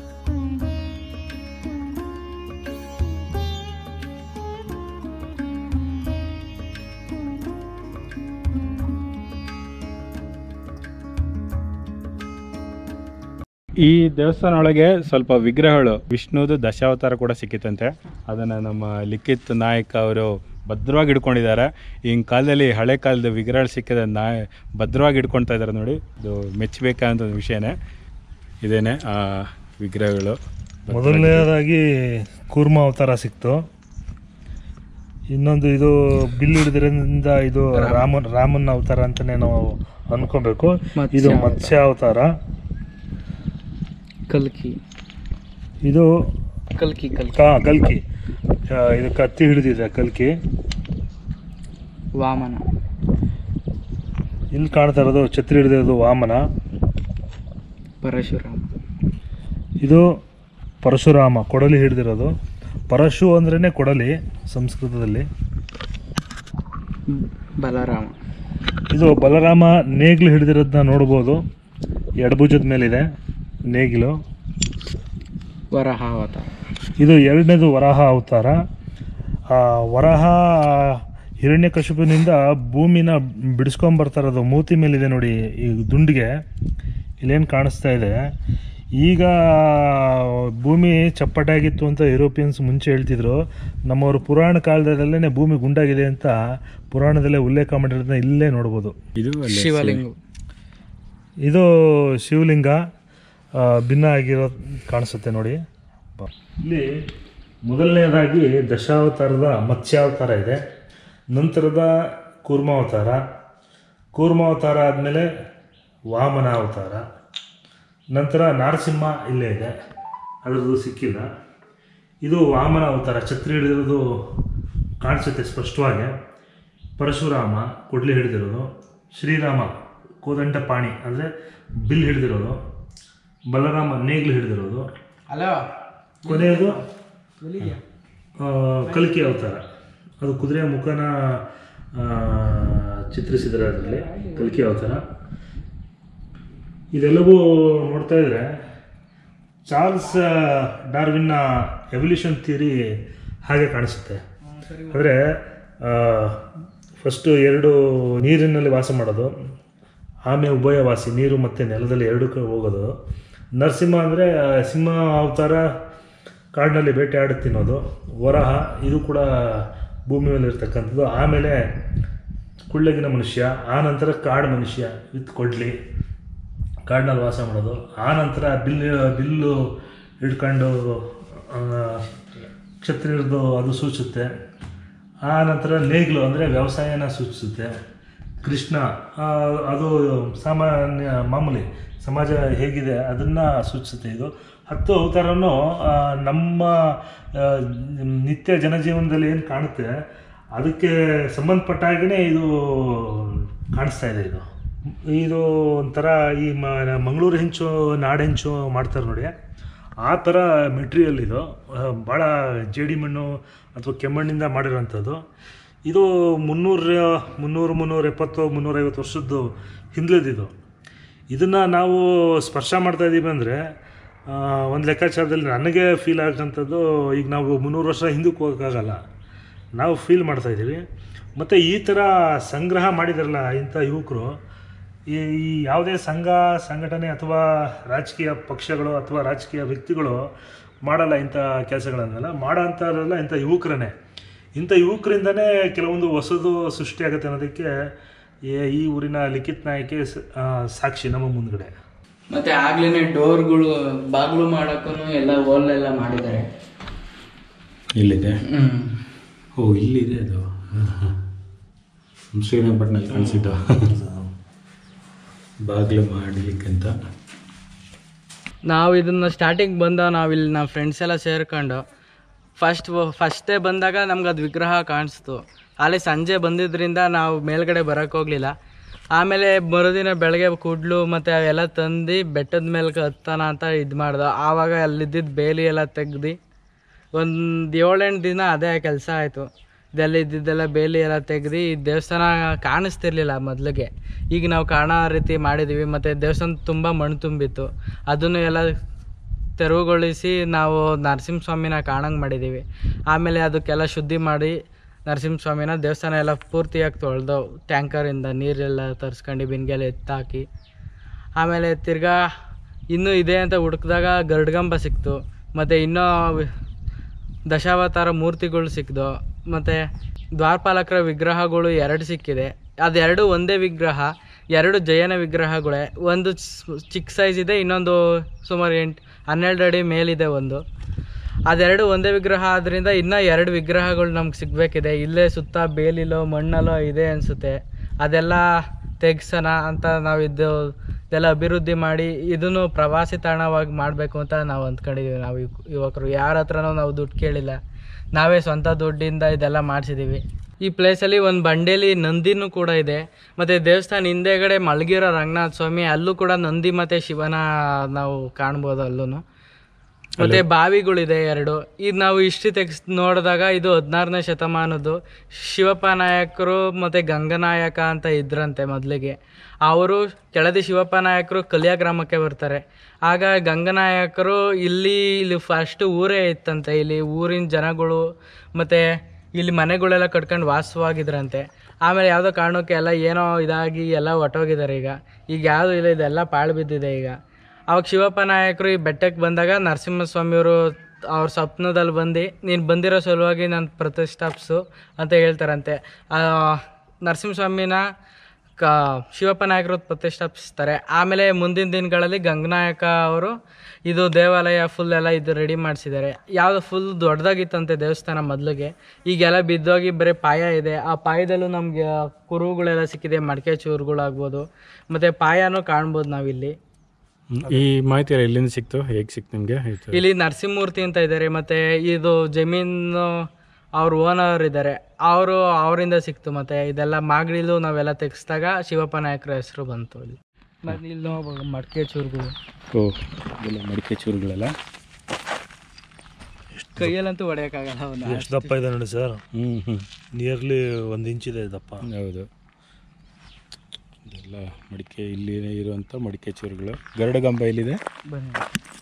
ಈ ದೇವಸ್ಥಾನ ಒಳಗೆ ಸ್ವಲ್ಪ ವಿಗ್ರಹಗಳು ವಿಷ್ಣುದು ದಶಾವತಾರ ಕೂಡ ಸಿಕ್ಕಿತ್ತಂತೆ ಅದನ್ನು ನಮ್ಮ ಲಿಖಿತ್ ನಾಯಕ್ ಅವರು ಭದ್ರವಾಗಿ ಇಟ್ಕೊಂಡಿದ್ದಾರೆ ಈಗಿನ ಕಾಲದಲ್ಲಿ ಹಳೆ ಕಾಲದ ವಿಗ್ರಹಗಳು ಸಿಕ್ಕಿದ ನಾಯ ಭದ್ರವಾಗಿ ಇಟ್ಕೊಳ್ತಾ ಇದ್ದಾರೆ ನೋಡಿ ಇದು ಮೆಚ್ಚಬೇಕಾದಂಥ ಒಂದು ವಿಷಯನೇ ಇದೇನೆ ಆ ವಿಗ್ರಹಗಳು ಮೊದಲನೇದಾಗಿ ಕೂರ್ಮ ಅವತಾರ ಸಿಕ್ತು ಇನ್ನೊಂದು ಇದು ಬಿಲ್ ಹಿಡಿದ್ರಿಂದ ಇದು ರಾಮನ್ ರಾಮನ ಅವತಾರ ಅಂತಾನೆ ನಾವು ಅನ್ಕೋಬೇಕು ಮತ್ಸ್ಯ ಇದು ಅವತಾರ. ಮತ್ಸ್ಯ ಅವತಾರ ಕಲ್ಕಿ ಇದು ಕಲ್ಕಿ ಕಲ್ಕಿ ಕ- ಕಲ್ಕಿ ಆ, ಇದು ಕತ್ತಿ ಹಿಡಿದಿದೆ ಕಲ್ಕಿ ವಾಮನ ಇಲ್ಲಿ ಕಾಣ್ತಾ ಇರೋದು ಛತ್ರಿ ಹಿಡಿದಿರೋದು ವಾಮನ ಪರಶುರಾಮ ಇದು ಪರಶುರಾಮ ಕೊಡಲಿ ಹಿಡಿದಿರೋದು ಪರಶು ಅಂದ್ರೇ ಕೊಡಲಿ ಸಂಸ್ಕೃತದಲ್ಲಿ ಬಲರಾಮ ಇದು ಬಲರಾಮ ನೇಗಿಲು ಹಿಡಿದಿರೋದನ್ನ ನೋಡ್ಬೋದು ಎಡಭುಜದ ಮೇಲಿದೆ ನೇಗಿಲು ವರಹ ಅವತಾರ ಇದು ಎರಡನೇದು ವರಾಹ ಅವತಾರ ಆ, ವರಾಹ ಹಿರಣ್ಯಕಶಿಪುನಿಂದ ಭೂಮಿನ ಬಿಡಿಸ್ಕೊಂಬರ್ತಾ ಇರೋದು ಮೂತಿ ಮೇಲಿದೆ ನೋಡಿ ಈ ದುಂಡಿಗೆ ಇಲ್ಲೇನು ಕಾಣಿಸ್ತಾ ಇದೆ ಈಗ ಭೂಮಿ ಚಪ್ಪಟಾಗಿತ್ತು ಅಂತ ಯುರೋಪಿಯನ್ಸ್ ಮುಂಚೆ ಹೇಳ್ತಿದ್ರು ನಮ್ಮವರು ಪುರಾಣ ಕಾಲದಲ್ಲೇ ಭೂಮಿ ಗುಂಡಾಗಿದೆ ಅಂತ ಪುರಾಣದಲ್ಲೇ ಉಲ್ಲೇಖ ಮಾಡಿರೋದನ್ನ ಇಲ್ಲೇ ನೋಡ್ಬೋದು ಇದು ಅಲ್ಲೇ ಶಿವಲಿಂಗ ಇದು ಶಿವಲಿಂಗ ಆ, ಭಿನ್ನ ಆಗಿರೋ ಕಾಣಿಸುತ್ತೆ ನೋಡಿ ಇಲ್ಲಿ ಮೊದಲನೇದಾಗಿ ದಶಾವತಾರದ ಮತ್ಸ್ಯಾವತಾರ ಇದೆ ನಂತರದ ಕೂರ್ಮಾವತಾರ ಕೂರ್ಮಾವತಾರ ಆದಮೇಲೆ ವಾಮನ ಅವತಾರ ನಂತರ ನಾರಸಿಂಹ ಇಲ್ಲೇ ಇದೆ ಅದರದ್ದು ಸಿಕ್ಕಿಲ್ಲ ಇದು ವಾಮನ ಅವತಾರ ಛತ್ರಿ ಹಿಡಿದಿರೋದು ಕಾಣಿಸುತ್ತೆ ಸ್ಪಷ್ಟವಾಗಿ ಪರಶುರಾಮ ಕೊಡ್ಲಿ ಹಿಡಿದಿರೋದು ಶ್ರೀರಾಮ ಕೋದಂಡ ಪಾಣಿ ಅಂದರೆ ಬಿಲ್ ಹಿಡಿದಿರೋದು ಬಲರಾಮ ನೇಗ್ಲು ಹಿಡಿದಿರೋದು ಹಲೋ ಕೊನೆಯದು ಆ, ಕಲ್ಕಿ ಅವತಾರ ಅದು ಕುದುರೆಯ ಮುಖನ ಆ, ಚಿತ್ರಿಸಿದ್ದಾರೆ ಅದರಲ್ಲಿ ಕಲ್ಕಿ ಅವತಾರ ಇದೆಲ್ಲವೂ ನೋಡ್ತಾ ಇದ್ರೆ ಚಾರ್ಲ್ಸ್ ಡಾರ್ವಿನ್ನ ಎವಲ್ಯೂಷನ್ ಥಿಯರಿ ಹಾಗೆ ಕಾಣಿಸುತ್ತೆ ಅಂದರೆ ಫಸ್ಟು ಎರಡು ನೀರಿನಲ್ಲಿ ವಾಸ ಮಾಡೋದು ಆಮೆ ಉಭಯವಾಸಿ ನೀರು ಮತ್ತು ನೆಲದಲ್ಲಿ ಎರಡಕ್ಕೂ ಹೋಗೋದು ನರಸಿಂಹ ಅಂದರೆ ಸಿಂಹ ಅವತಾರ ಕಾಡಿನಲ್ಲಿ ಬೇಟೆಯಾಡಿ ತಿನ್ನೋದು ವರಹ ಇದು ಕೂಡ ಭೂಮಿ ಮೇಲೆ ಇರ್ತಕ್ಕಂಥದ್ದು ಆಮೇಲೆ ಕುಳ್ಳಗಿನ ಮನುಷ್ಯ ಆ ನಂತರ ಕಾಡು ಮನುಷ್ಯ ವಿತ್ ಕೊಡ್ಲಿ ಕಾಡಿನಲ್ಲಿ ವಾಸ ಮಾಡೋದು ಆ ನಂತರ ಬಿಲ್ಲು ಬಿಲ್ಲು ಹಿಡ್ಕೊಂಡು ಆ, ಕ್ಷತ್ರಿಯರದು ಅದು ಸೂಚಿಸುತ್ತೆ ಆ ನಂತರ ನೇಗ್ಲು ಅಂದರೆ ವ್ಯವಸಾಯನ ಸೂಚಿಸುತ್ತೆ ಕೃಷ್ಣ ಆ, ಅದು ಸಾಮಾನ್ಯ ಮಾಮೂಲಿ ಸಮಾಜ ಹೇಗಿದೆ ಅದನ್ನು ಸೂಚಿಸುತ್ತೆ ಇದು ಹತ್ತು ಅವತಾರನೂ ಆ, ನಮ್ಮ ಆ, ನಿತ್ಯ ಜನಜೀವನದಲ್ಲಿ ಏನು ಕಾಣುತ್ತೆ ಅದಕ್ಕೆ ಸಂಬಂಧಪಟ್ಟ ಹಾಗೆಯೇ ಇದು ಕಾಣಿಸ್ತಾ ಇದೆ ಇದು ಇದು ಒಂಥರ ಈ ಮ ಮಂಗಳೂರು ಹೆಂಚು ನಾಡೆಂಚು ಮಾಡ್ತಾರೆ ನೋಡಿ ಆ ಥರ ಮೆಟೀರಿಯಲ್ ಇದು ಭಾಳ ಜೇಡಿ ಮಣ್ಣು ಅಥವಾ ಕೆಮ್ಮಣ್ಣಿಂದ ಮಾಡಿರೋಂಥದ್ದು ಇದು ಮುನ್ನೂರ ಮುನ್ನೂರು ಮುನ್ನೂರ ಎಪ್ಪತ್ತು ಮುನ್ನೂರೈವತ್ತು ವರ್ಷದ್ದು ಹಿಂದ್ಲದಿದು ಇದನ್ನು ನಾವು ಸ್ಪರ್ಶ ಮಾಡ್ತಾ ಇದ್ದೀವಿ ಅಂದರೆ ಒಂದು ಲೆಕ್ಕಾಚಾರದಲ್ಲಿ ನನಗೆ ಫೀಲ್ ಆಗೋಂಥದ್ದು ಈಗ ನಾವು ಮುನ್ನೂರು ವರ್ಷ ಹಿಂದಕ್ಕೆ ಹೋಗೋಕ್ಕಾಗಲ್ಲ ನಾವು ಫೀಲ್ ಮಾಡ್ತಾ ಇದ್ದೀವಿ ಮತ್ತು ಈ ಥರ ಸಂಗ್ರಹ ಮಾಡಿದಾರಲ್ಲ ಇಂಥ ಯುವಕರು ಈ ಈ ಯಾವುದೇ ಸಂಘ ಸಂಘಟನೆ ಅಥವಾ ರಾಜಕೀಯ ಪಕ್ಷಗಳು ಅಥವಾ ರಾಜಕೀಯ ವ್ಯಕ್ತಿಗಳು ಮಾಡಲ್ಲ ಇಂಥ ಕೆಲಸಗಳನ್ನೆಲ್ಲ ಮಾಡೋ ಅಂಥವರೆಲ್ಲ ಇಂಥ ಯುವಕರೇ ಇಂಥ ಯುವಕರಿಂದನೇ ಕೆಲವೊಂದು ಹೊಸದು ಸೃಷ್ಟಿಯಾಗುತ್ತೆ ಅನ್ನೋದಕ್ಕೆ ಈ- ಈ ಊರಿನ ಲಿಖಿತ್ ನಾಯಕಿ ಸ- ಆ, ಸಾಕ್ಷಿ ನಮ್ಮ ಮುಂದ್ಗಡೆ ಮತ್ತೆ ಆಗ್ಲೇನೆ ಡೋರ್ಗಳು ಬಾಗ್ಲು ಮಾಡಕ್ಕೂ ಎಲ್ಲ ಹೋಲ್ ಎಲ್ಲ ಮಾಡಿದ್ದಾರೆ ಇಲ್ಲಿದೆ ಹ್ಮ್ ಓ ಇಲ್ಲಿದೆ ಅದು ಶ್ರೀರಂಗಪಟ್ಟಣದಲ್ಲಿ ಕಾಣಿಸಿದ್ದು ಬಾಗಿಲು ಮಾಡಲಿಕ್ಕಂತ ನಾವು ಇದನ್ನ ಸ್ಟಾರ್ಟಿಂಗ್ ಬಂದ ನಾವು ಇಲ್ಲಿ ನಾವು ಫ್ರೆಂಡ್ಸ್ ಎಲ್ಲ ಸೇರ್ಕೊಂಡು ಫಸ್ಟ್ ಫಸ್ಟೇ ಬಂದಾಗ ನಮ್ಗೆ ಅದು ವಿಗ್ರಹ ಕಾಣಿಸ್ತು ಅಲ್ಲಿ ಸಂಜೆ ಬಂದಿದ್ರಿಂದ ನಾವು ಮೇಲ್ಗಡೆ ಬರೋಕ್ಕೆ ಹೋಗಲಿಲ್ಲ ಆಮೇಲೆ ಮರುದಿನ ಬೆಳಗ್ಗೆ ಕೂಡ್ಲು ಮತ್ತು ಅವೆಲ್ಲ ತಂದು ಬೆಟ್ಟದ ಮೇಲೆ ಹತ್ತಾನ ಅಂತ ಇದು ಮಾಡ್ದೆ ಆವಾಗ ಅಲ್ಲಿದ್ದಿದ್ದು ಬೇಲಿ ಎಲ್ಲ ತೆಗ್ದು ಒಂದು ಏಳೆಂಟು ದಿನ ಅದೇ ಕೆಲಸ ಆಯಿತು ಇದೆಲ್ಲ ಇದ್ದಿದ್ದೆಲ್ಲ ಬೇಲಿ ಎಲ್ಲ ತೆಗ್ದು ಈ ದೇವಸ್ಥಾನ ಕಾಣಿಸ್ತಿರ್ಲಿಲ್ಲ ಮೊದಲಿಗೆ ಈಗ ನಾವು ಕಾಣೋ ರೀತಿ ಮಾಡಿದ್ದೀವಿ ಮತ್ತು ದೇವಸ್ಥಾನ ತುಂಬ ಮಣ್ಣು ತುಂಬಿತ್ತು ಅದನ್ನು ಎಲ್ಲ ತೆರವುಗೊಳಿಸಿ ನಾವು ನರಸಿಂಹಸ್ವಾಮಿನ ಕಾಣಂಗೆ ಮಾಡಿದ್ದೀವಿ ಆಮೇಲೆ ಅದಕ್ಕೆಲ್ಲ ಶುದ್ಧಿ ಮಾಡಿ ನರಸಿಂಹಸ್ವಾಮಿನ ದೇವಸ್ಥಾನ ಎಲ್ಲ ಪೂರ್ತಿಯಾಗಿ ತೊಳೆದು ಟ್ಯಾಂಕರಿಂದ ನೀರೆಲ್ಲ ತರಿಸ್ಕೊಂಡು ಬಿನ್ಗೆಲ್ಲ ಎತ್ತಾಕಿ ಆಮೇಲೆ ತಿರ್ಗಾ ಇನ್ನೂ ಇದೆ ಅಂತ ಹುಡುಕಿದಾಗ ಗರುಡ್ಗಂಬ ಸಿಕ್ತು ಮತ್ತು ಇನ್ನೂ ವಿ- ದಶಾವತಾರ ಮೂರ್ತಿಗಳು ಸಿಕ್ದು ಮತ್ತು ದ್ವಾರಪಾಲಕರ ವಿಗ್ರಹಗಳು ಎರಡು ಸಿಕ್ಕಿದೆ ಅದೆರಡು ಒಂದೇ ವಿಗ್ರಹ ಎರಡು ಜಯನ ವಿಗ್ರಹಗಳೇ ಒಂದು ಸ್- ಚಿಕ್ಕ ಸೈಜ್ ಇದೆ ಇನ್ನೊಂದು ಸುಮಾರು ಎಂಟು ಹನ್ನೆರಡು ಅಡಿ ಮೇಲಿದೆ ಒಂದು ಅದೆರಡು ಒಂದೇ ವಿಗ್ರಹ ಆದ್ದರಿಂದ ಇನ್ನೂ ಎರಡು ವಿಗ್ರಹಗಳು ನಮ್ಗೆ ಸಿಗಬೇಕಿದೆ ಇಲ್ಲೇ ಸುತ್ತ ಬೇಲಿಲೋ ಮಣ್ಣಲ್ಲೋ ಇದೆ ಅನಿಸುತ್ತೆ ಅದೆಲ್ಲ ತೆಗ್ಸೋಣ ಅಂತ ನಾವು ಇದು ಇದೆಲ್ಲ ಅಭಿವೃದ್ಧಿ ಮಾಡಿ ಇದನ್ನು ಪ್ರವಾಸಿ ತಾಣವಾಗಿ ಮಾಡಬೇಕು ಅಂತ ನಾವು ಅಂದ್ಕೊಂಡಿದ್ದೀವಿ ನಾವು ಯುವ- ಯುವಕರು ಯಾರ ಹತ್ರನೂ ನಾವು ದುಡ್ಡು ಕೇಳಿಲ್ಲ ನಾವೇ ಸ್ವಂತ ದುಡ್ಡಿಂದ ಇದೆಲ್ಲ ಮಾಡಿಸಿದ್ದೀವಿ ಈ ಪ್ಲೇಸಲ್ಲಿ ಒಂದು ಬಂಡೇಲಿ ನಂದಿನೂ ಕೂಡ ಇದೆ ಮತ್ತು ದೇವಸ್ಥಾನ ಹಿಂದೆಗಡೆ ಮಲಗಿರೋ ರಂಗನಾಥ ಸ್ವಾಮಿ ಅಲ್ಲೂ ಕೂಡ ನಂದಿ ಮತ್ತು ಶಿವನ ನಾವು ಕಾಣ್ಬೋದು ಅಲ್ಲೂ ಮತ್ತೆ ಬಾವಿಗಳಿದೆ ಎರಡು ಇದು ನಾವು ಹಿಸ್ಟ್ರಿ ತೆಗ್ಸ್ ನೋಡಿದಾಗ ಇದು ಹದಿನಾರನೇ ಶತಮಾನದ್ದು ಶಿವಪ್ಪ ನಾಯಕರು ಮತ್ತು ಗಂಗನಾಯಕ ಅಂತ ಇದ್ರಂತೆ ಮೊದಲಿಗೆ ಅವರು ಕೆಳದಿ ಶಿವಪ್ಪ ನಾಯಕರು ಕಲಿಯ ಗ್ರಾಮಕ್ಕೆ ಬರ್ತಾರೆ ಆಗ ಗಂಗನಾಯಕರು ಇಲ್ಲಿ ಇಲ್ಲಿ ಫಸ್ಟ್ ಊರೇ ಇತ್ತಂತೆ ಇಲ್ಲಿ ಊರಿನ ಜನಗಳು ಮತ್ತು ಇಲ್ಲಿ ಮನೆಗಳೆಲ್ಲ ಕಟ್ಕೊಂಡು ವಾಸವಾಗಿದ್ರಂತೆ ಆಮೇಲೆ ಯಾವುದೋ ಕಾರಣಕ್ಕೆ ಎಲ್ಲ ಏನೋ ಇದಾಗಿ ಎಲ್ಲ ಹೊಟ್ಟೋಗಿದ್ದಾರೆ ಈಗ ಈಗ ಯಾವುದೂ ಇಲ್ಲ ಇದೆಲ್ಲ ಪಾಳು ಬಿದ್ದಿದೆ ಈಗ ಅವಾಗ ಶಿವಪ್ಪ ನಾಯಕರು ಈ ಬೆಟ್ಟಕ್ಕೆ ಬಂದಾಗ ನರಸಿಂಹಸ್ವಾಮಿಯವರು ಅವ್ರ ಸ್ವಪ್ನದಲ್ಲಿ ಬಂದು ನೀನು ಬಂದಿರೋ ಸಲುವಾಗಿ ನಾನು ಪ್ರತಿಷ್ಠಾಪಿಸು ಅಂತ ಹೇಳ್ತಾರಂತೆ ಆ, ನರಸಿಂಹಸ್ವಾಮಿನ ಕ ಶಿವಪ್ಪ ನಾಯಕರು ಪ್ರತಿಷ್ಠಾಪಿಸ್ತಾರೆ ಆಮೇಲೆ ಮುಂದಿನ ದಿನಗಳಲ್ಲಿ ಗಂಗನಾಯಕ ಅವರು ಇದು ದೇವಾಲಯ ಫುಲ್ ಎಲ್ಲ ಇದು ರೆಡಿ ಮಾಡಿಸಿದ್ದಾರೆ ಯಾವುದು ಫುಲ್ ದೊಡ್ಡದಾಗಿತ್ತಂತೆ ದೇವಸ್ಥಾನ ಮೊದಲಿಗೆ ಈಗೆಲ್ಲ ಬಿದ್ದೋಗಿ ಬರೀ ಪಾಯ ಇದೆ ಆ ಪಾಯದಲ್ಲೂ ನಮಗೆ ಕುರುಗಳೆಲ್ಲ ಸಿಕ್ಕಿದೆ ಮಡಿಕೆ ಚೂರುಗಳಾಗ್ಬೋದು ಮತ್ತು ಪಾಯನೂ ಕಾಣ್ಬೋದು ನಾವಿಲ್ಲಿ ಈ ಮಾಹಿತಿ ಎಲ್ಲ ಎಲ್ಲಿಂದ ಸಿಕ್ತು ಹೇಗೆ ಸಿಕ್ತು ನಿಮಗೆ ಇಲ್ಲಿ ನರಸಿಂಹಮೂರ್ತಿ ಅಂತ ಇದ್ದಾರೆ ಮತ್ತೆ ಇದು ಜಮೀನು ಅವ್ರ ಓನರ್ ಇದ್ದಾರೆ ಅವರು ಅವರಿಂದ ಸಿಕ್ತು ಮತ್ತೆ ಇದೆಲ್ಲ ಮಾಗಡಿಲು ನಾವೆಲ್ಲ ತೆಗೆಸಿದಾಗ ಶಿವಪ್ಪ ನಾಯಕರ ಹೆಸರು ಬಂತು ಇಲ್ಲಿ ಮತ್ತೆ ಇಲ್ಲಿ ನೋಡ್ಬೋದು ಮಡಿಕೆ ಚೂರುಗಳು ಓ ಇದೆಲ್ಲ ಮಡಿಕೆ ಚೂರುಗಳೆಲ್ಲ ಕೈಯಲ್ಲಂತೂ ಹೊಡೆಯೋಕ್ಕಾಗಲ್ಲ ಅವನ್ನ ಎಷ್ಟು ದಪ್ಪ ಇದೆ ನೋಡಿ ಸರ್ ಹ್ಞೂ ಹ್ಞೂ ನಿಯರ್ಲಿ ಒಂದು ಇಂಚ್ ಇದೆ ದಪ್ಪ ಹೌದು ಇದೆಲ್ಲ ಮಡಿಕೆ ಇಲ್ಲಿ ಇರುವಂಥ ಮಡಿಕೆ ಚೂರುಗಳು ಗರುಡಗಂಬ ಎಲ್ಲಿದೆ ಬನ್ನಿ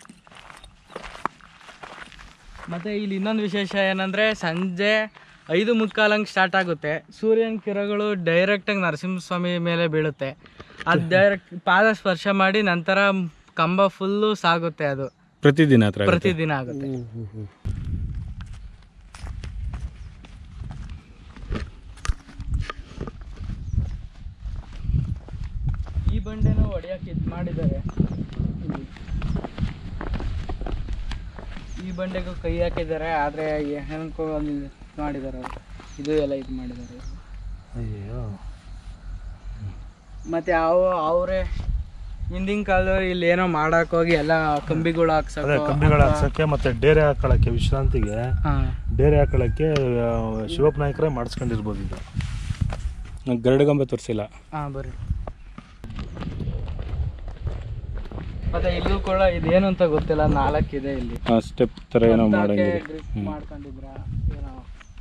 ಮತ್ತು ಇಲ್ಲಿ ಇನ್ನೊಂದು ವಿಶೇಷ ಏನಂದರೆ ಸಂಜೆ ಐದು ಮುಕ್ಕಾಲಂಗೆ ಸ್ಟಾರ್ಟ್ ಆಗುತ್ತೆ ಸೂರ್ಯನ ಕಿರಣಗಳು ಡೈರೆಕ್ಟಾಗಿ ನರಸಿಂಹಸ್ವಾಮಿ ಮೇಲೆ ಬೀಳುತ್ತೆ ಅದು ಡೈರೆಕ್ಟ್ ಪಾದ ಸ್ಪರ್ಶ ಮಾಡಿ ನಂತರ ಕಂಬ ಫುಲ್ಲು ಸಾಗುತ್ತೆ ಅದು ಪ್ರತಿದಿನ ಹತ್ರ ಆಗುತ್ತೆ? ಪ್ರತಿದಿನ ಆಗುತ್ತೆ ಈ ಬಂಡೆನೂ ಹೊಡೆಯಕ್ಕೆ ಇದು ಮಾಡಿದ್ದಾರೆ ಇಲ್ಲಿ. ಈ ಬಂಡೆಗೂ ಕೈ ಹಾಕಿದ್ದಾರೆ ಆದರೆ ಏನಕ್ಕೋ ಅಲ್ಲಿ ಇದ್ ಮಾಡಿದ್ದಾರೆ ಅವರು ಇದು ಎಲ್ಲ ಇದು ಮಾಡಿದ್ದಾರೆ ಅಯ್ಯೋ ಮತ್ತೆ ಅವು ಅವರೇ ಹಿಂದಿನ ಕಾಲದವ್ರು ಇಲ್ಲಿ ಏನೋ ಮಾಡಕ್ ಹೋಗಿ ಎಲ್ಲ ಕಂಬಿಗಳು ಅದೇ ಹಾಕ್ಸಕ್ಕೆ ಕಂಬಿಗಳು ಹಾಕ್ಸಕ್ಕೆ ಮತ್ತೆ ಡೇರೆ ಹಾಕೊಳ್ಳೋಕ್ಕೆ ವಿಶ್ರಾಂತಿಗೆ ಹಾಂ ಡೇರೆ ಹಾಕೊಳ್ಳೋಕ್ಕೆ ಆ, ಶಿವಪ್ಪ ನಾಯಕರೇ ಮಾಡಿಸ್ಕೊಂಡಿರ್ಬೋದು ಇದು ಗರುಡಗಂಬ ತೋರಿಸಿಲ್ಲ ಹಾಂ ಬರ್ರಿ ಮತ್ತೆ ಇಲ್ಲೂ ಕೂಡ ಇದೇನು ಅಂತ ಗೊತ್ತಿಲ್ಲ ನಾಲ್ಕಿದೆ ಇಲ್ಲಿ ಸ್ಟೆಪ್ ಥರ ಏನೋ ಮಾಡಂಗಿದೆ ಗ್ರಿಪ್ ಮಾಡ್ಕೊಂಡಿದ್ರ ಏನೋ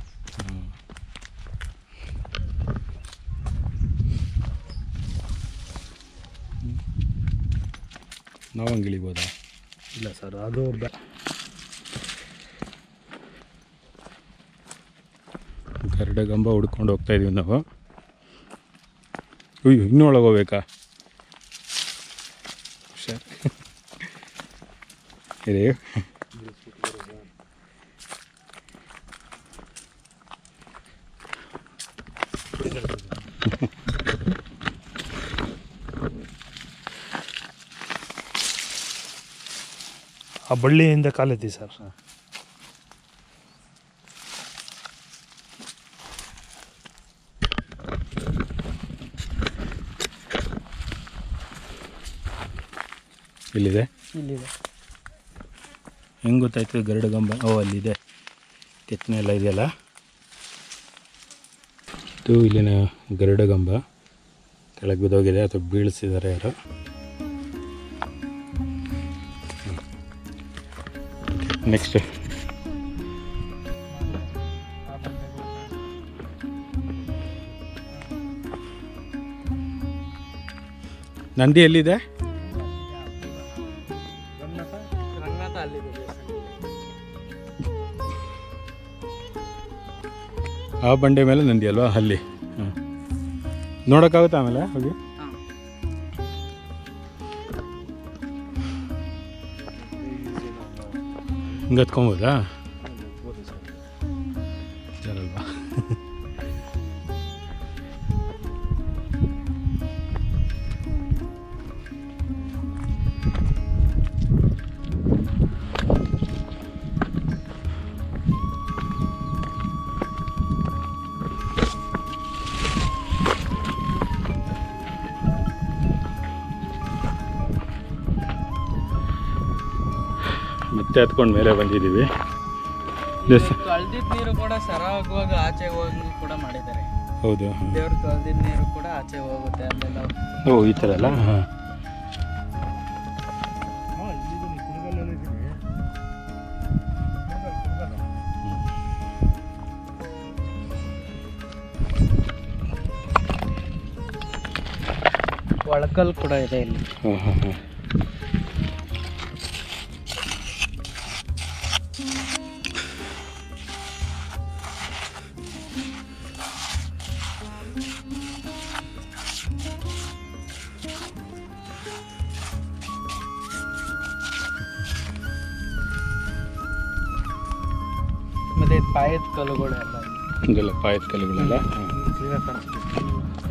ನಾವು ಹಂಗೆ ಇಳಿಬೋದಾ ಇಲ್ಲ ಸರ್ ಅದು ಬ್ಯಾ- ಗರುಡಗಂಬ ಹುಡ್ಕೊಂಡು ಹೋಗ್ತಾ ಇದೀವಿ ನಾವು ಅಯ್ಯೋ ಇನ್ನೂ ಒಳಗೆ ಹೋಗ್ಬೇಕಾ ಹುಷಾರ್ ಇರಿ ಆ ಬಳ್ಳಿಯಿಂದ ಕಾಲೆತ್ತಿ ಸರ್ ಇಲ್ಲಿದೆ ಇಲ್ಲಿದೆ ಹೆಂಗೆ ಗೊತ್ತಾಯ್ತು ಗರುಡಗಂಬ ಓ ಅಲ್ಲಿದೆ ಕೆತ್ತನೆ ಎಲ್ಲ ಇದೆಯಲ್ಲ ಇದು ಇಲ್ಲಿನ ಗರುಡಗಂಬ ಕೆಳಗೆ ಬಿದ್ದೋಗಿದೆ ಅಥವಾ ಬೀಳಿಸಿದ್ದಾರೆ ಯಾರು ನೆಕ್ಸ್ಟ್ ನಂದಿ ಎಲ್ಲಿದೆ ರಂಗನಾಥ ಅಲ್ಲಿದೆ ದೇವಸ್ಥಾನ. ಆ ಬಂಡೆ ಮೇಲೆ ನಂದಿ ಅಲ್ವಾ ಅಲ್ಲಿ ಹಾಂ ನೋಡೋಕ್ಕಾಗುತ್ತಾ ಆಮೇಲೆ ಹೋಗಿ ಹಾಂ ಹಿಂಗೆ ಹತ್ಕೊಬೋದಾ ಸರಲ್ವಾ ಮತ್ತೆ ಹತ್ಕೊಂಡು ಮೇಲೆ ಬಂದಿದ್ದೀವಿ ಎಸ್ ಕಳ್ದಿದ್ ನೀರು ಕೂಡ ಸರಾಗುವಾಗ ಆಚೆ ಹೋಗಿ ಕೂಡ ಮಾಡಿದ್ದಾರೆ ಹೌದು ಹಾಂ ದೇವ್ರ ಕಳ್ದಿದ್ ನೀರು ಕೂಡ ಆಚೆ ಹೋಗುತ್ತೆ ಅಲ್ಲೆಲ್ಲ ಓ ಈ ಥರ ಅಲ್ಲ ಹಾಂ ಒಳಕಲ್ ಕೂಡ ಇದೆ ಇಲ್ಲಿ ಹಾಂ ಹಾಂ ಹಾಂ ಮತ್ತೆ ಇದ್ ಪಾಯದ ಕಲ್ಲುಗಳು ಎಲ್ಲ ಇದೆ. ಹಿಂಗೆಲ್ಲ ಪಾಯದ ಕಲ್ಲುಗಳೆಲ್ಲ ಹಾಂ ಕ್ಲೀನಾಗಿ ಕಾಣಿಸುತ್ತೆ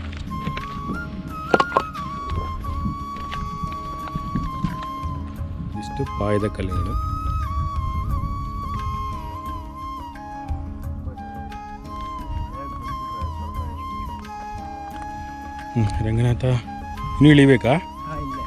ಇಷ್ಟು ಪಾಯದ ಕಲ್ಲುಗಳು ಹ್ಞೂ ರಂಗನಾಥ ಇನ್ನೂ ಇಳಿಬೇಕಾ ಹಾ, ಇಲ್ಲೇ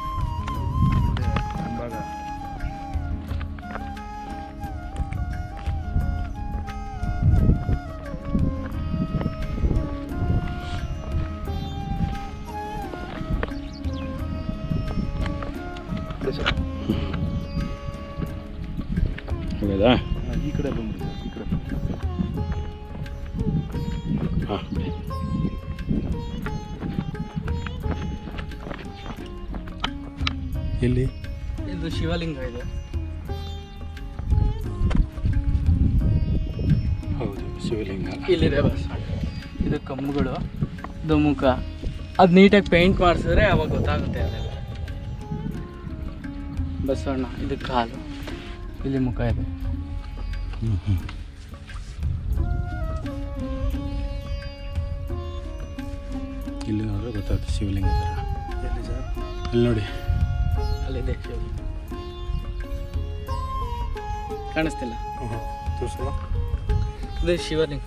ಹೌದಾ ಹಾ, ಈ ಕಡೆ ಬಂದ್ಬಿಡಿ ಸರ್ ಈ ಕಡೆ ಹಾಂ ಎಲ್ಲಿ ಇದು ಶಿವಲಿಂಗ ಇದು ಹೌದು ಶಿವಲಿಂಗ ಇಲ್ಲಿದೆ ಬಸ್ ಇದು ಕಂಬಗಳು ಇದು ಮುಖ ಅದು ನೀಟಾಗಿ ಪೇಂಟ್ ಮಾಡಿಸಿದ್ರೆ ಅವಾಗ ಗೊತ್ತಾಗುತ್ತೆ ಅದೆಲ್ಲ ಬಸವಣ್ಣ ಇದು ಕಾಲು ಇಲ್ಲಿ ಮುಖ ಇದೆ ಇಲ್ಲಿ ನೋಡಿದ್ರೆ ಗೊತ್ತಾಗುತ್ತೆ ಶಿವಲಿಂಗ ಥರ ಎಲ್ಲಿ ಸರ್ ಅಲ್ಲಿ ನೋಡಿ ಅಲ್ಲಿದೆ ಶಿವಲಿಂಗ ಕಾಣಿಸ್ತಿಲ್ಲ ತೋರಿಸಲ್ಲ ಇದು ಶಿವಲಿಂಗ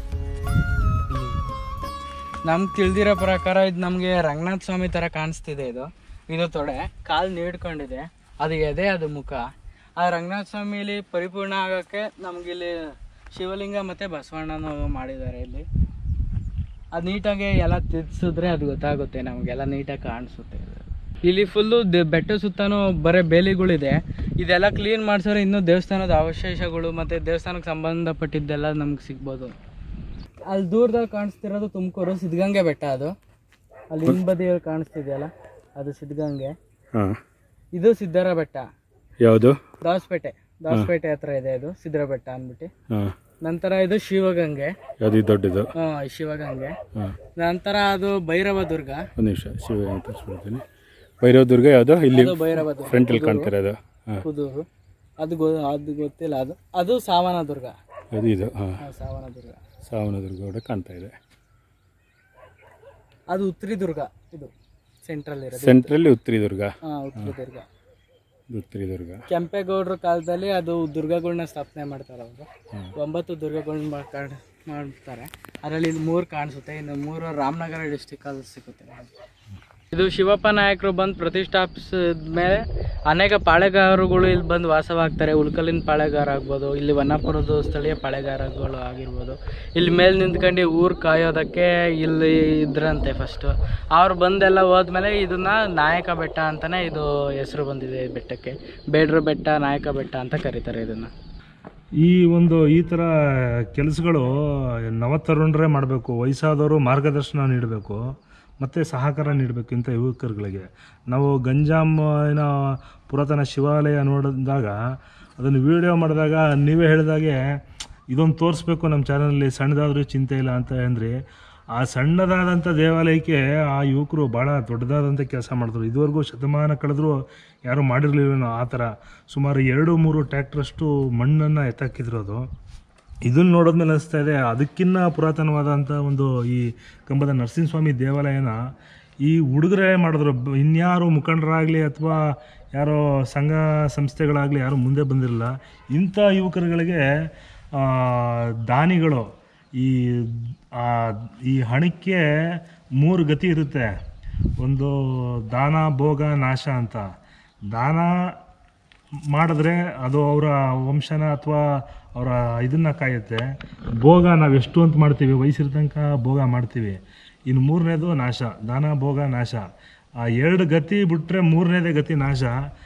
ನಮ್ಗೆ ತಿಳಿದಿರೋ ಪ್ರಕಾರ ಇದು ನಮಗೆ ರಂಗನಾಥ ಸ್ವಾಮಿ ಥರ ಕಾಣಿಸ್ತಿದೆ ಇದು ಇದು ತೊಡೆ ಕಾಲು ನೀಡ್ಕೊಂಡಿದೆ ಅದು ಎದೆ ಅದು ಮುಖ ಆ ರಂಗನಾಥ ಸ್ವಾಮಿಲಿ ಪರಿಪೂರ್ಣ ಆಗೋಕ್ಕೆ ನಮಗಿಲ್ಲಿ ಶಿವಲಿಂಗ ಮತ್ತು ಬಸವಣ್ಣನೂ ಮಾಡಿದ್ದಾರೆ ಇಲ್ಲಿ ಅದು ನೀಟಾಗಿ ಎಲ್ಲ ತಿರ್ಸಿದ್ರೆ ಅದು ಗೊತ್ತಾಗುತ್ತೆ ನಮಗೆಲ್ಲ ನೀಟಾಗಿ ಕಾಣಿಸುತ್ತೆ ಇಲ್ಲಿ ಫುಲ್ಲು ಬೆಟ್ಟ ಸುತ್ತಾನು ಬರೀ ಬೇಲಿಗಳಿದೆ ಇದೆಲ್ಲ ಕ್ಲೀನ್ ಮಾಡಿಸಿದ್ರೆ ಇನ್ನೂ ದೇವಸ್ಥಾನದ ಅವಶೇಷಗಳು ಮತ್ತು ದೇವಸ್ಥಾನಕ್ಕೆ ಸಂಬಂಧಪಟ್ಟಿದ್ದೆಲ್ಲ ನಮ್ಗೆ ಸಿಗ್ಬೋದು ಅಲ್ಲಿ ದೂರದಲ್ಲಿ ಕಾಣಿಸ್ತಿರೋದು ತುಮಕೂರು ಸಿದ್ಧಗಂಗೆ ಬೆಟ್ಟ ಅದು ಅಲ್ಲಿ ಹಿಂಬದಿಯಲ್ಲಿ ಕಾಣಿಸ್ತಿದೆಯಲ್ಲ ಅದು ಸಿದ್ಧಗಂಗೆ ಹಾಂ ಇದು ಸಿದ್ದರ ಬೆಟ್ಟ ಯಾವುದು ದಾಸಪೇಟೆ ದಾಸಪೇಟೆ ಹತ್ರ ಇದೆ ಇದು ಸಿದ್ದರ ಬೆಟ್ಟ ಅಂದ್ಬಿಟ್ಟು ಹಾಂ ನಂತರ ಇದು ಶಿವಗಂಗೆ ಯಾವುದು ಇದು ದೊಡ್ಡದು ಹಾಂ ಶಿವಗಂಗೆ ಹಾಂ ನಂತರ ಅದು ಭೈರವ ದುರ್ಗ ಒಂದು ನಿಮಿಷ ಶಿವ ಅಂತ ತೋರಿಸ್ಬಿಡ್ತೀನಿ ಭೈರವದುರ್ಗ ಯಾವುದು ಇಲ್ಲಿ ಅದು ಭೈರವ ದುರ್ಗ ಫ್ರಂಟಲ್ಲಿ ಕಾಣ್ತಿರೋದು ಹಾಂ ಕುದೂರು ಅದು ಗೊ ಅದು ಗೊತ್ತಿಲ್ಲ ಅದು ಅದು ಸಾವನ ದುರ್ಗ ಅದು ಇದು ಹಾಂ ಹಾ, ಸಾವನ ದುರ್ಗ ಸಾವನದುರ್ಗ ಕೂಡ ಕಾಣ್ತಾ ಇದೆ ಅದು ಉತ್ತರಿ ದುರ್ಗ ಇದು ಸೆಂಟ್ರಲ್ ಇರೋದು ಸೆಂಟ್ರಲ್ಲಿ ಉತ್ತರಿ ದುರ್ಗ ಹಾಂ ಉತ್ತರಿ ದುರ್ಗ ಉತ್ತರಿ ದುರ್ಗ ಕೆಂಪೇಗೌಡರ ಕಾಲದಲ್ಲಿ ಅದು ದುರ್ಗಗಳನ್ನ ಸ್ಥಾಪನೆ ಮಾಡ್ತಾರೆ ಅವರು ಒಂಬತ್ತು ದುರ್ಗಗಳನ್ನ ಮಾಡ್ಕೊಂಡು ಮಾಡ್ತಾರೆ ಅದರಲ್ಲಿ ಇದು ಮೂರು ಕಾಣಿಸುತ್ತೆ ಇನ್ನು ಮೂರು ರಾಮನಗರ ಡಿಸ್ಟಿಕಲ್ಲಿ ಸಿಗುತ್ತೆ ನಮ್ಗೆ. ಇದು ಶಿವಪ್ಪ ನಾಯಕರು ಬಂದು ಪ್ರತಿಷ್ಠಾಪಿಸಿದ ಮೇಲೆ ಅನೇಕ ಪಾಳೆಗಾರರುಗಳು ಇಲ್ಲಿ ಬಂದು ವಾಸವಾಗ್ತಾರೆ ಉಳ್ಕಲಿನ ಪಾಳೆಗಾರ ಆಗ್ಬೋದು ಇಲ್ಲಿ ವನ್ನಾಪುರದ ಸ್ಥಳೀಯ ಪಾಳೆಗಾರಗಳು ಆಗಿರ್ಬೋದು ಇಲ್ಲಿ ಮೇಲೆ ನಿಂತ್ಕೊಂಡು ಊರು ಕಾಯೋದಕ್ಕೆ ಇಲ್ಲಿ ಇದ್ರಂತೆ ಫಸ್ಟು ಅವ್ರು ಬಂದೆಲ್ಲ ಹೋದ್ಮೇಲೆ ಇದನ್ನ ನಾಯಕ ಬೆಟ್ಟ ಅಂತಲೇ ಇದು ಹೆಸರು ಬಂದಿದೆ ಈ ಬೆಟ್ಟಕ್ಕೆ ಬೇಡ್ರ ಬೆಟ್ಟ ನಾಯಕ ಬೆಟ್ಟ ಅಂತ ಕರೀತಾರೆ ಇದನ್ನು ಈ ಒಂದು ಈ ಥರ ಕೆಲಸಗಳು ನವತರುಣರೇ ಮಾಡಬೇಕು ವಯಸ್ಸಾದವರು ಮಾರ್ಗದರ್ಶನ ನೀಡಬೇಕು ಮತ್ತು ಸಹಕಾರ ನೀಡಬೇಕು ಇಂಥ ಯುವಕರುಗಳಿಗೆ ನಾವು ಗಂಜಾಮಿನ ಪುರಾತನ ಶಿವಾಲಯ ನೋಡಿದಾಗ ಅದನ್ನು ವಿಡಿಯೋ ಮಾಡಿದಾಗ ನೀವೇ ಹೇಳಿದಾಗೆ ಇದೊಂದು ತೋರಿಸ್ಬೇಕು ನಮ್ಮ ಚಾನಲಲ್ಲಿ ಸಣ್ಣದಾದರೂ ಚಿಂತೆ ಇಲ್ಲ ಅಂತ ಅಂದರೆ ಆ ಸಣ್ಣದಾದಂಥ ದೇವಾಲಯಕ್ಕೆ ಆ ಯುವಕರು ಭಾಳ ದೊಡ್ಡದಾದಂಥ ಕೆಲಸ ಮಾಡಿದ್ರು ಇದುವರೆಗೂ ಶತಮಾನ ಕಳೆದರೂ ಯಾರೂ ಮಾಡಿರಲಿಲ್ಲ ಆ ಥರ ಸುಮಾರು ಎರಡು ಮೂರು ಟ್ಯಾಕ್ಟ್ರಷ್ಟು ಮಣ್ಣನ್ನು ಎತ್ತಾಕಿದ್ರು ಅದು ಇದನ್ನು ನೋಡಿದ್ಮೇಲೆ ಅನಿಸ್ತಾ ಇದೆ ಅದಕ್ಕಿನ್ನ ಪುರಾತನವಾದಂಥ ಒಂದು ಈ ಕಂಬದ ನರಸಿಂಹಸ್ವಾಮಿ ದೇವಾಲಯನ ಈ ಹುಡುಗರೇ ಮಾಡಿದ್ರು ಬ- ಇನ್ಯಾರು ಮುಖಂಡರಾಗಲಿ ಅಥವಾ ಯಾರೋ ಸಂಘ ಸಂಸ್ಥೆಗಳಾಗಲಿ ಯಾರು ಮುಂದೆ ಬಂದಿರಲಿಲ್ಲ ಇಂಥ ಯುವಕರುಗಳಿಗೆ ಆ, ದಾನಿಗಳು ಈ ಆ, ಈ ಹಣಕ್ಕೆ ಮೂರು ಗತಿ ಇರುತ್ತೆ ಒಂದು ದಾನ ಭೋಗ ನಾಶ ಅಂತ ದಾನ ಮಾಡಿದ್ರೆ ಅದು ಅವರ ವಂಶನ ಅಥವಾ ಅವರ ಇದನ್ನು ಕಾಯುತ್ತೆ ಭೋಗ ನಾವು ಎಷ್ಟು ಅಂತ ಮಾಡ್ತೀವಿ ವಯಸ್ಸಿರ ತನಕ ಭೋಗ ಮಾಡ್ತೀವಿ ಇನ್ನು ಮೂರನೇದು ನಾಶ ದಾನ ಭೋಗ ನಾಶ ಆ ಎರಡು ಗತಿ ಬಿಟ್ಟರೆ ಮೂರನೇದೇ ಗತಿ ನಾಶ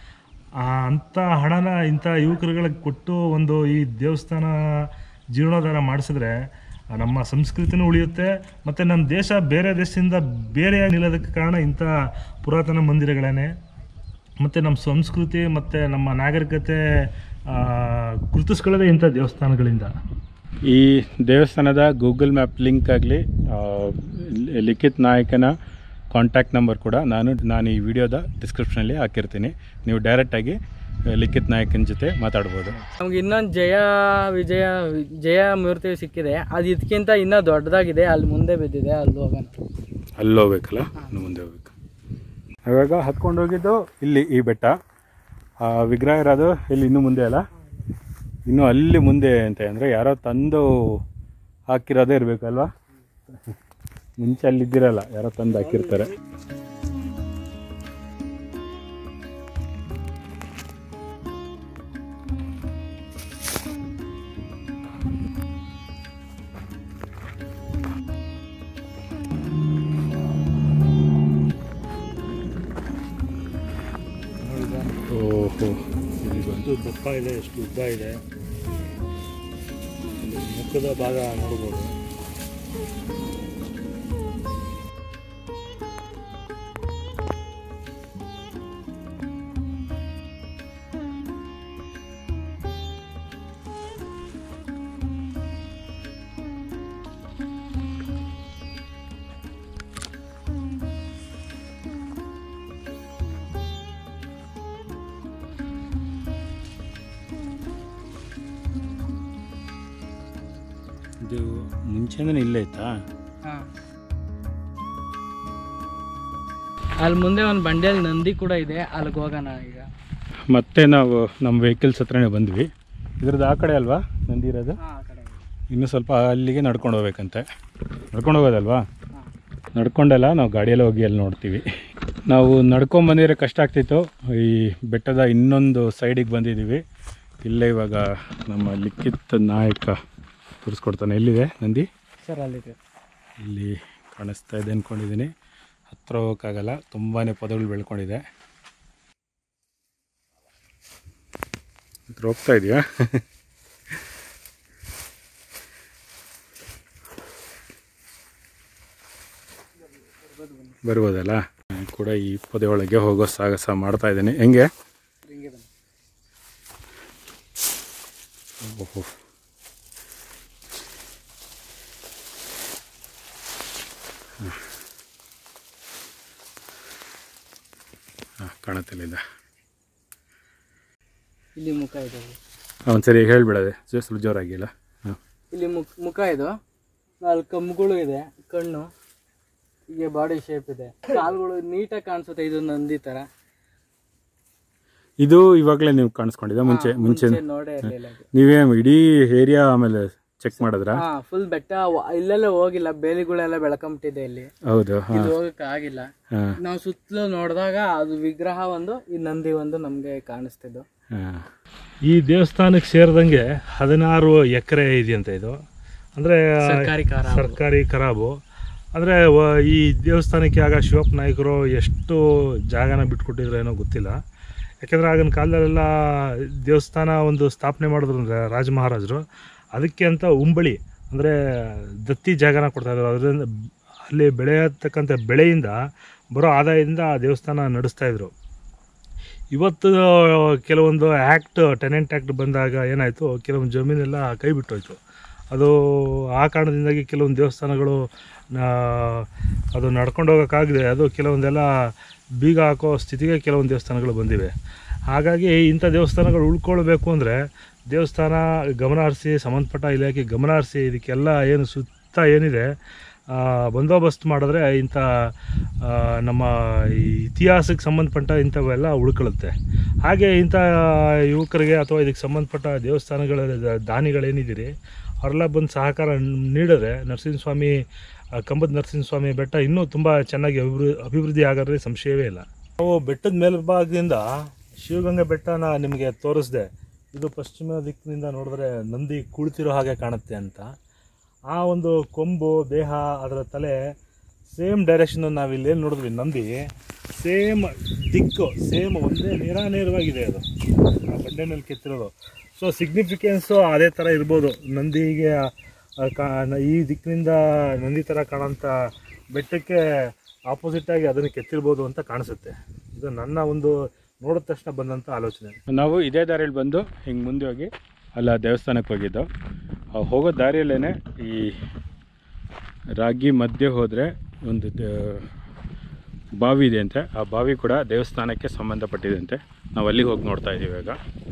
ಆ ಅಂಥ ಹಣನ ಇಂಥ ಯುವಕರುಗಳಿಗೆ ಕೊಟ್ಟು ಒಂದು ಈ ದೇವಸ್ಥಾನ ಜೀರ್ಣೋದ್ಧಾರ ಮಾಡಿಸಿದ್ರೆ ಆ ನಮ್ಮ ಸಂಸ್ಕೃತಿನೂ ಉಳಿಯುತ್ತೆ ಮತ್ತು ನಮ್ಮ ದೇಶ ಬೇರೆ ದೇಶದಿಂದ ಬೇರೆ ನಿಲ್ಲೋದಕ್ಕೆ ಕಾರಣ ಇಂಥ ಪುರಾತನ ಮಂದಿರಗಳೇ ಮತ್ತು ನಮ್ಮ ಸಂಸ್ಕೃತಿ ಮತ್ತು ನಮ್ಮ ನಾಗರಿಕತೆ ಆ, ಗುರುತಿಸ್ಕೊಳ್ಳೋದೇ ಇಂಥ ದೇವಸ್ಥಾನಗಳಿಂದ ಈ ದೇವಸ್ಥಾನದ ಗೂಗಲ್ ಮ್ಯಾಪ್ ಲಿಂಕ್ ಆಗಲಿ ಲಿಖಿತ್ ನಾಯಕನ ಕಾಂಟ್ಯಾಕ್ಟ್ ನಂಬರ್ ಕೂಡ ನಾನು ನಾನು ಈ ವಿಡಿಯೋದ ಡಿಸ್ಕ್ರಿಪ್ಷನಲ್ಲಿ ಹಾಕಿರ್ತೀನಿ ನೀವು ಡೈರೆಕ್ಟಾಗಿ ಲಿಖಿತ್ ನಾಯಕನ ಜೊತೆ ಮಾತಾಡ್ಬೋದು ನಮ್ಗೆ ಇನ್ನೊಂದು ಜಯ ವಿಜಯ ಜಯ ಮೂರ್ತಿ ಸಿಕ್ಕಿದೆ ಅದು ಇದಕ್ಕಿಂತ ಇನ್ನೂ ದೊಡ್ಡದಾಗಿದೆ ಅಲ್ಲಿ ಮುಂದೆ ಬಿದ್ದಿದೆ ಅಲ್ಲಿ ಹೋಗೋಣ ಅಲ್ಲಿ ಹೋಗ್ಬೇಕಲ್ಲ ಇನ್ನು ಮುಂದೆ ಹೋಗ್ಬೇಕು ಇವಾಗ ಹತ್ಕೊಂಡು ಹೋಗಿದ್ದು ಇಲ್ಲಿ ಈ ಬೆಟ್ಟ ಆ ವಿಗ್ರಹ ಇರೋದು ಇಲ್ಲಿ ಇನ್ನೂ ಮುಂದೆ ಅಲ್ಲ ಇನ್ನು ಅಲ್ಲಿ ಮುಂದೆ ಅಂತ ಅಂದರೆ ಯಾರೋ ತಂದು ಹಾಕಿರೋದೇ ಇರಬೇಕಲ್ವಾ ಮುಂಚೆ ಅಲ್ಲಿದ್ದಿರಲ್ಲ ಯಾರೋ ತಂದು ಹಾಕಿರ್ತಾರೆ ಓಹೋ ಇಲ್ಲಿ ಬಂದು ಎಷ್ಟು ದಪ್ಪ ಇದೆ ಎಷ್ಟು ಉದ್ದ ಇದೆ ಮುಖದ ಭಾಗ ನೋಡ್ಬೋದು ಇದು ಮುಂಚೆನೇ ಇಲ್ಲೇ ಇತ್ತಾ ಹಾಂ ಅಲ್ಲಿ ಮುಂದೆ ಒಂದು ಬಂಡೆಯಲ್ಲಿ ನಂದಿ ಕೂಡ ಇದೆ ಅಲ್ಲಿಗೆ ಹೋಗೋಣ ಈಗ ಮತ್ತೆ ನಾವು ನಮ್ಮ ವೆಹಿಕಲ್ಸ್ ಹತ್ರನೇ ಬಂದ್ವಿ ಇದ್ರದ್ದು ಆ ಕಡೆ ಅಲ್ವಾ ನಂದಿ ಇರೋದು ಹಾಂ ಆ ಕಡೆ ಇನ್ನೂ ಸ್ವಲ್ಪ ಅಲ್ಲಿಗೆ ನಡ್ಕೊಂಡು ಹೋಗ್ಬೇಕಂತೆ ನಡ್ಕೊಂಡು ಹೋಗೋದಲ್ವಾ ಹಾಂ ನಡ್ಕೊಂಡೆಲ್ಲ ನಾವು ಗಾಡಿಯಲ್ಲಿ ಹೋಗಿ ಅಲ್ಲಿ ನೋಡ್ತೀವಿ ನಾವು ನಡ್ಕೊಂಡು ಬಂದಿದ್ರೆ ಕಷ್ಟ ಆಗ್ತಿತ್ತು ಈ ಬೆಟ್ಟದ ಇನ್ನೊಂದು ಸೈಡಿಗೆ ಬಂದಿದ್ದೀವಿ ಇಲ್ಲೇ ಇವಾಗ ನಮ್ಮ ಲಿಖಿತ್ ನಾಯಕ ತೋರಿಸ್ಕೊಡ್ತಾನೆ ಎಲ್ಲಿದೆ ನಂದಿ ಸರ್ ಅಲ್ಲಿದೆ ಇಲ್ಲಿ ಕಾಣಿಸ್ತಾ ಇದೆ ಅಂದ್ಕೊಂಡಿದ್ದೀನಿ ಹತ್ರ ಹೋಗೋಕ್ಕಾಗಲ್ಲ ತುಂಬಾ ಪದಗಳು ಬೆಳ್ಕೊಂಡಿದೆ ಹತ್ರ ಹೋಗ್ತಾ ಇದೆಯಾ ಬರ್ಬೋದಲ್ಲ ನಾನು ಕೂಡ ಈ ಪೊದೆಯೊಳಗೆ ಹೋಗೋ ಸಾಹಸ ಮಾಡ್ತಾ ಇದ್ದೀನಿ ಹೆಂಗೆ ಹಿಂಗೆ ಬನ್ನಿ ಓಹೋ ಹಾಂ ಕಾಣುತ್ತಿಲ್ಲ ಇಲ್ಲಿ ಮುಖ ಇದೆ ಒಂದು ಸರಿ ಹೇಳ್ಬಿಡದೆ ಸ್ವಲ್ಪ ಜೋರಾಗಿಲ್ಲ ಹಾಂ ಇಲ್ಲಿ ಮುಖ ಮುಖ ಇದು ನಾಲ್ಕು ಕಮ್ಮುಗಳು ಇದೆ ಕಣ್ಣು ಹೀಗೆ ಬಾಡಿ ಶೇಪ್ ಇದೆ ಕಾಲುಗಳು ನೀಟಾಗಿ ಕಾಣಿಸುತ್ತೆ ಇದು ನಂದಿ ಥರ ಇದು ಇವಾಗಲೇ ನೀವು ಕಾಣಿಸ್ಕೊಂಡಿದ್ದ ಮುಂಚೆ ಮುಂಚೆ ನೋಡೇ ಇರಲಿಲ್ಲ ಇದು ನೀವೇನು ಇಡೀ ಏರಿಯಾ ಆಮೇಲೆ ಚೆಕ್ ಮಾಡಿದ್ರಾ ಹಾ ಫುಲ್ ಬೆಟ್ಟ ವ- ಇಲ್ಲೆಲ್ಲ ಹೋಗಿಲ್ಲ ಬೇಲಿಗಳೆಲ್ಲ ಬೆಳ್ಕೊಂಬಿಟ್ಟಿದೆ ಇಲ್ಲಿ ಹೌದು ಹಾಂ ಇದು ಹೋಗಕ್ಕೆ ಆಗಿಲ್ಲ ಹಾಂ ನಾವು ಸುತ್ತಲೂ ನೋಡಿದಾಗ ಅದು ವಿಗ್ರಹ ಒಂದು ಈ ನಂದಿ ಒಂದು ನಮಗೆ ಕಾಣಿಸ್ತಿದ್ದು ಹಾಂ ಈ ದೇವಸ್ಥಾನಕ್ಕೆ ಸೇರಿದಂಗೆ ಹದಿನಾರು ಎಕರೆ ಇದೆಯಂತೆ ಇದು ಅಂದರೆ ಸರ್ಕಾರಿ ಕಾರ ಸರ್ಕಾರಿ ಖರಾಬು ಅಂದರೆ ಈ ದೇವಸ್ಥಾನಕ್ಕೆ ಆಗ ಶಿವಪ್ಪ ನಾಯಕರು ಎಷ್ಟು ಜಾಗನ ಬಿಟ್ಕೊಟ್ಟಿದ್ರು ಏನೋ ಗೊತ್ತಿಲ್ಲ ಯಾಕೆಂದರೆ ಆಗಿನ ಕಾಲದಲ್ಲೆಲ್ಲ ದೇವಸ್ಥಾನ ಒಂದು ಸ್ಥಾಪನೆ ಮಾಡಿದ್ರು ಅಂದರೆ ರಾಜ ಮಹಾರಾಜರು ಅದಕ್ಕೆ ಅಂತ ಉಂಬಳಿ ಅಂದರೆ ದತ್ತಿ ಜಾಗನ ಕೊಡ್ತಾಯಿದ್ರು ಅದರಿಂದ ಅಲ್ಲಿ ಬೆಳೆಯತಕ್ಕಂಥ ಬೆಳೆಯಿಂದ ಬರೋ ಆದಾಯದಿಂದ ಆ ದೇವಸ್ಥಾನ ನಡೆಸ್ತಾಯಿದ್ರು ಇವತ್ತು ಕೆಲವೊಂದು ಆ್ಯಕ್ಟ್ ಟೆನೆಂಟ್ ಆ್ಯಕ್ಟ್ ಬಂದಾಗ ಏನಾಯಿತು ಕೆಲವೊಂದು ಜಮೀನೆಲ್ಲ ಕೈ ಬಿಟ್ಟೋಯ್ತು ಅದು ಆ ಕಾರಣದಿಂದಾಗಿ ಕೆಲವೊಂದು ದೇವಸ್ಥಾನಗಳು ಆ, ಅದು ನಡ್ಕೊಂಡು ಹೋಗೋಕ್ಕಾಗದೆ ಅದು ಕೆಲವೊಂದೆಲ್ಲ ಬೀಗ ಹಾಕೋ ಸ್ಥಿತಿಗೆ ಕೆಲವೊಂದು ದೇವಸ್ಥಾನಗಳು ಬಂದಿವೆ ಹಾಗಾಗಿ ಇಂಥ ದೇವಸ್ಥಾನಗಳು ಉಳ್ಕೊಳ್ಬೇಕು ಅಂದರೆ ದೇವಸ್ಥಾನ ಗಮನ ಹರಿಸಿ ಸಂಬಂಧಪಟ್ಟ ಇಲಾಖೆ ಗಮನ ಹರಿಸಿ ಇದಕ್ಕೆಲ್ಲ ಏನು ಸುತ್ತ ಏನಿದೆ ಆ, ಬಂದೋಬಸ್ತ್ ಮಾಡಿದ್ರೆ ಇಂಥ ಆ, ನಮ್ಮ ಈ ಇತಿಹಾಸಕ್ಕೆ ಸಂಬಂಧಪಟ್ಟ ಇಂಥವೆಲ್ಲ ಉಳ್ಕೊಳ್ಳುತ್ತೆ ಹಾಗೆ ಇಂಥ ಯುವಕರಿಗೆ ಅಥವಾ ಇದಕ್ಕೆ ಸಂಬಂಧಪಟ್ಟ ದೇವಸ್ಥಾನಗಳ ದ- ದಾನಿಗಳೇನಿದ್ದೀರಿ ಅವರೆಲ್ಲ ಬಂದು ಸಹಕಾರ ನೀಡಿದ್ರೆ ನರಸಿಂಹಸ್ವಾಮಿ ಆ, ಕಂಬದ ನರಸಿಂಹಸ್ವಾಮಿ ಬೆಟ್ಟ ಇನ್ನೂ ತುಂಬ ಚೆನ್ನಾಗಿ ಅಭಿವೃದ್ಧಿ ಅಭಿವೃದ್ಧಿ ಆಗೋದ್ರಲ್ಲಿ ಸಂಶಯವೇ ಇಲ್ಲ ನಾವು ಬೆಟ್ಟದ ಮೇಲ್ಭಾಗದಿಂದ ಶಿವಗಂಗೆ ಬೆಟ್ಟನ ನಿಮಗೆ ತೋರಿಸ್ದೆ ಇದು ಪಶ್ಚಿಮ ದಿಕ್ಕಿನಿಂದ ನೋಡಿದ್ರೆ ನಂದಿ ಕುಳಿತಿರೋ ಹಾಗೆ ಕಾಣುತ್ತೆ ಅಂತ ಆ ಒಂದು ಕೊಂಬು ದೇಹ ಅದರ ತಲೆ ಸೇಮ್ ಡೈರೆಕ್ಷನ್ ನಾವು ಇಲ್ಲಿ ಏನು ನೋಡಿದ್ವಿ ನಂದಿ ಸೇಮ್ ದಿಕ್ಕು ಸೇಮ್ ಒಂದೇ ನೇರಾನೇರವಾಗಿದೆ ಅದು ಆ ಬಂಡೆ ಮೇಲೆ ಕೆತ್ತಿರೋದು ಸೊ ಸಿಗ್ನಿಫಿಕೆನ್ಸು ಅದೇ ಥರ ಇರ್ಬೋದು ನಂದಿಗೆ ಆ ಕಾ- ಈ ದಿಕ್ಕಿನಿಂದ ನಂದಿ ಥರ ಕಾಣೋಂಥ ಬೆಟ್ಟಕ್ಕೆ ಆಪೋಸಿಟ್ಟಾಗಿ ಅದನ್ನು ಕೆತ್ತಿರ್ಬೋದು ಅಂತ ಕಾಣಿಸುತ್ತೆ ಇದು ನನ್ನ ಒಂದು ನೋಡಿದ ತಕ್ಷಣ ಬಂದಂಥ ಆಲೋಚನೆ ನಾವು ಇದೇ ದಾರಿಯಲ್ಲಿ ಬಂದು ಹಿಂಗೆ ಮುಂದೆ ಹೋಗಿ ಅಲ್ಲ ದೇವಸ್ಥಾನಕ್ಕೆ ಹೋಗಿದ್ದು ಆ ಹೋಗೋ ದಾರಿಯಲ್ಲೇ ಈ ರಾಗಿ ಮಧ್ಯೆ ಹೋದರೆ ಒಂದು ದ- ಬಾವಿ ಇದೆ ಅಂತೆ ಆ ಬಾವಿ ಕೂಡ ದೇವಸ್ಥಾನಕ್ಕೆ ಸಂಬಂಧಪಟ್ಟಿದೆ ಅಂತೆ ನಾವು ಅಲ್ಲಿಗೆ ಹೋಗಿ ನೋಡ್ತಾ ಇದ್ದೀವಿ ಇವಾಗ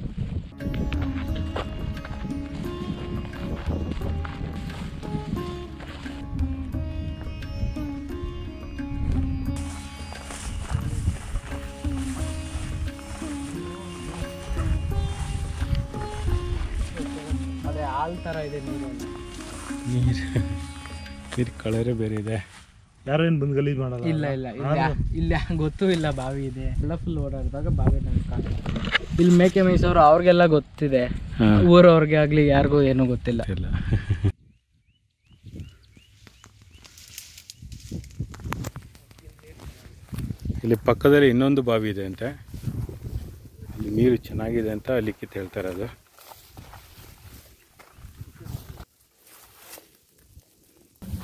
ಅದೇ ಹಾಲ್ ಥರ ಇದೆ ನೀರು ನೀರು ನೀರು ಕಲರೇ ಬೇರೆ ಇದೆ ಯಾರೇನು ಬಂದು ಗಲೀಜು ಮಾಡಲ್ಲ ಇಲ್ಲ ಇಲ್ಲ ಇಲ್ಲ ಇಲ್ಲ ಗೊತ್ತೂ ಇಲ್ಲ ಬಾವಿ ಇದೆ ಎಲ್ಲ ಫುಲ್ ಓಡಾಡಿದಾಗ ಬಾವಿ ನಮ್ಗೆ ಕಾಣ್ತದೆ. ಇಲ್ಲಿ ಮೇಕೆ ಮೇಯಿಸೋರು ಅವ್ರಿಗೆಲ್ಲ ಗೊತ್ತಿದೆ ಹಾಂ ಊರವ್ರಿಗೆ ಆಗಲಿ ಯಾರಿಗೂ ಏನೂ ಗೊತ್ತಿಲ್ಲ ಇಲ್ಲ ಇಲ್ಲಿ ಪಕ್ಕದಲ್ಲಿ ಇನ್ನೊಂದು ಬಾವಿ ಇದೆ ಅಂತೆ ಅಲ್ಲಿ ನೀರು ಚೆನ್ನಾಗಿದೆ ಅಂತ ಲಿಖಿತ್ ಹೇಳ್ತಾ ಇರೋದು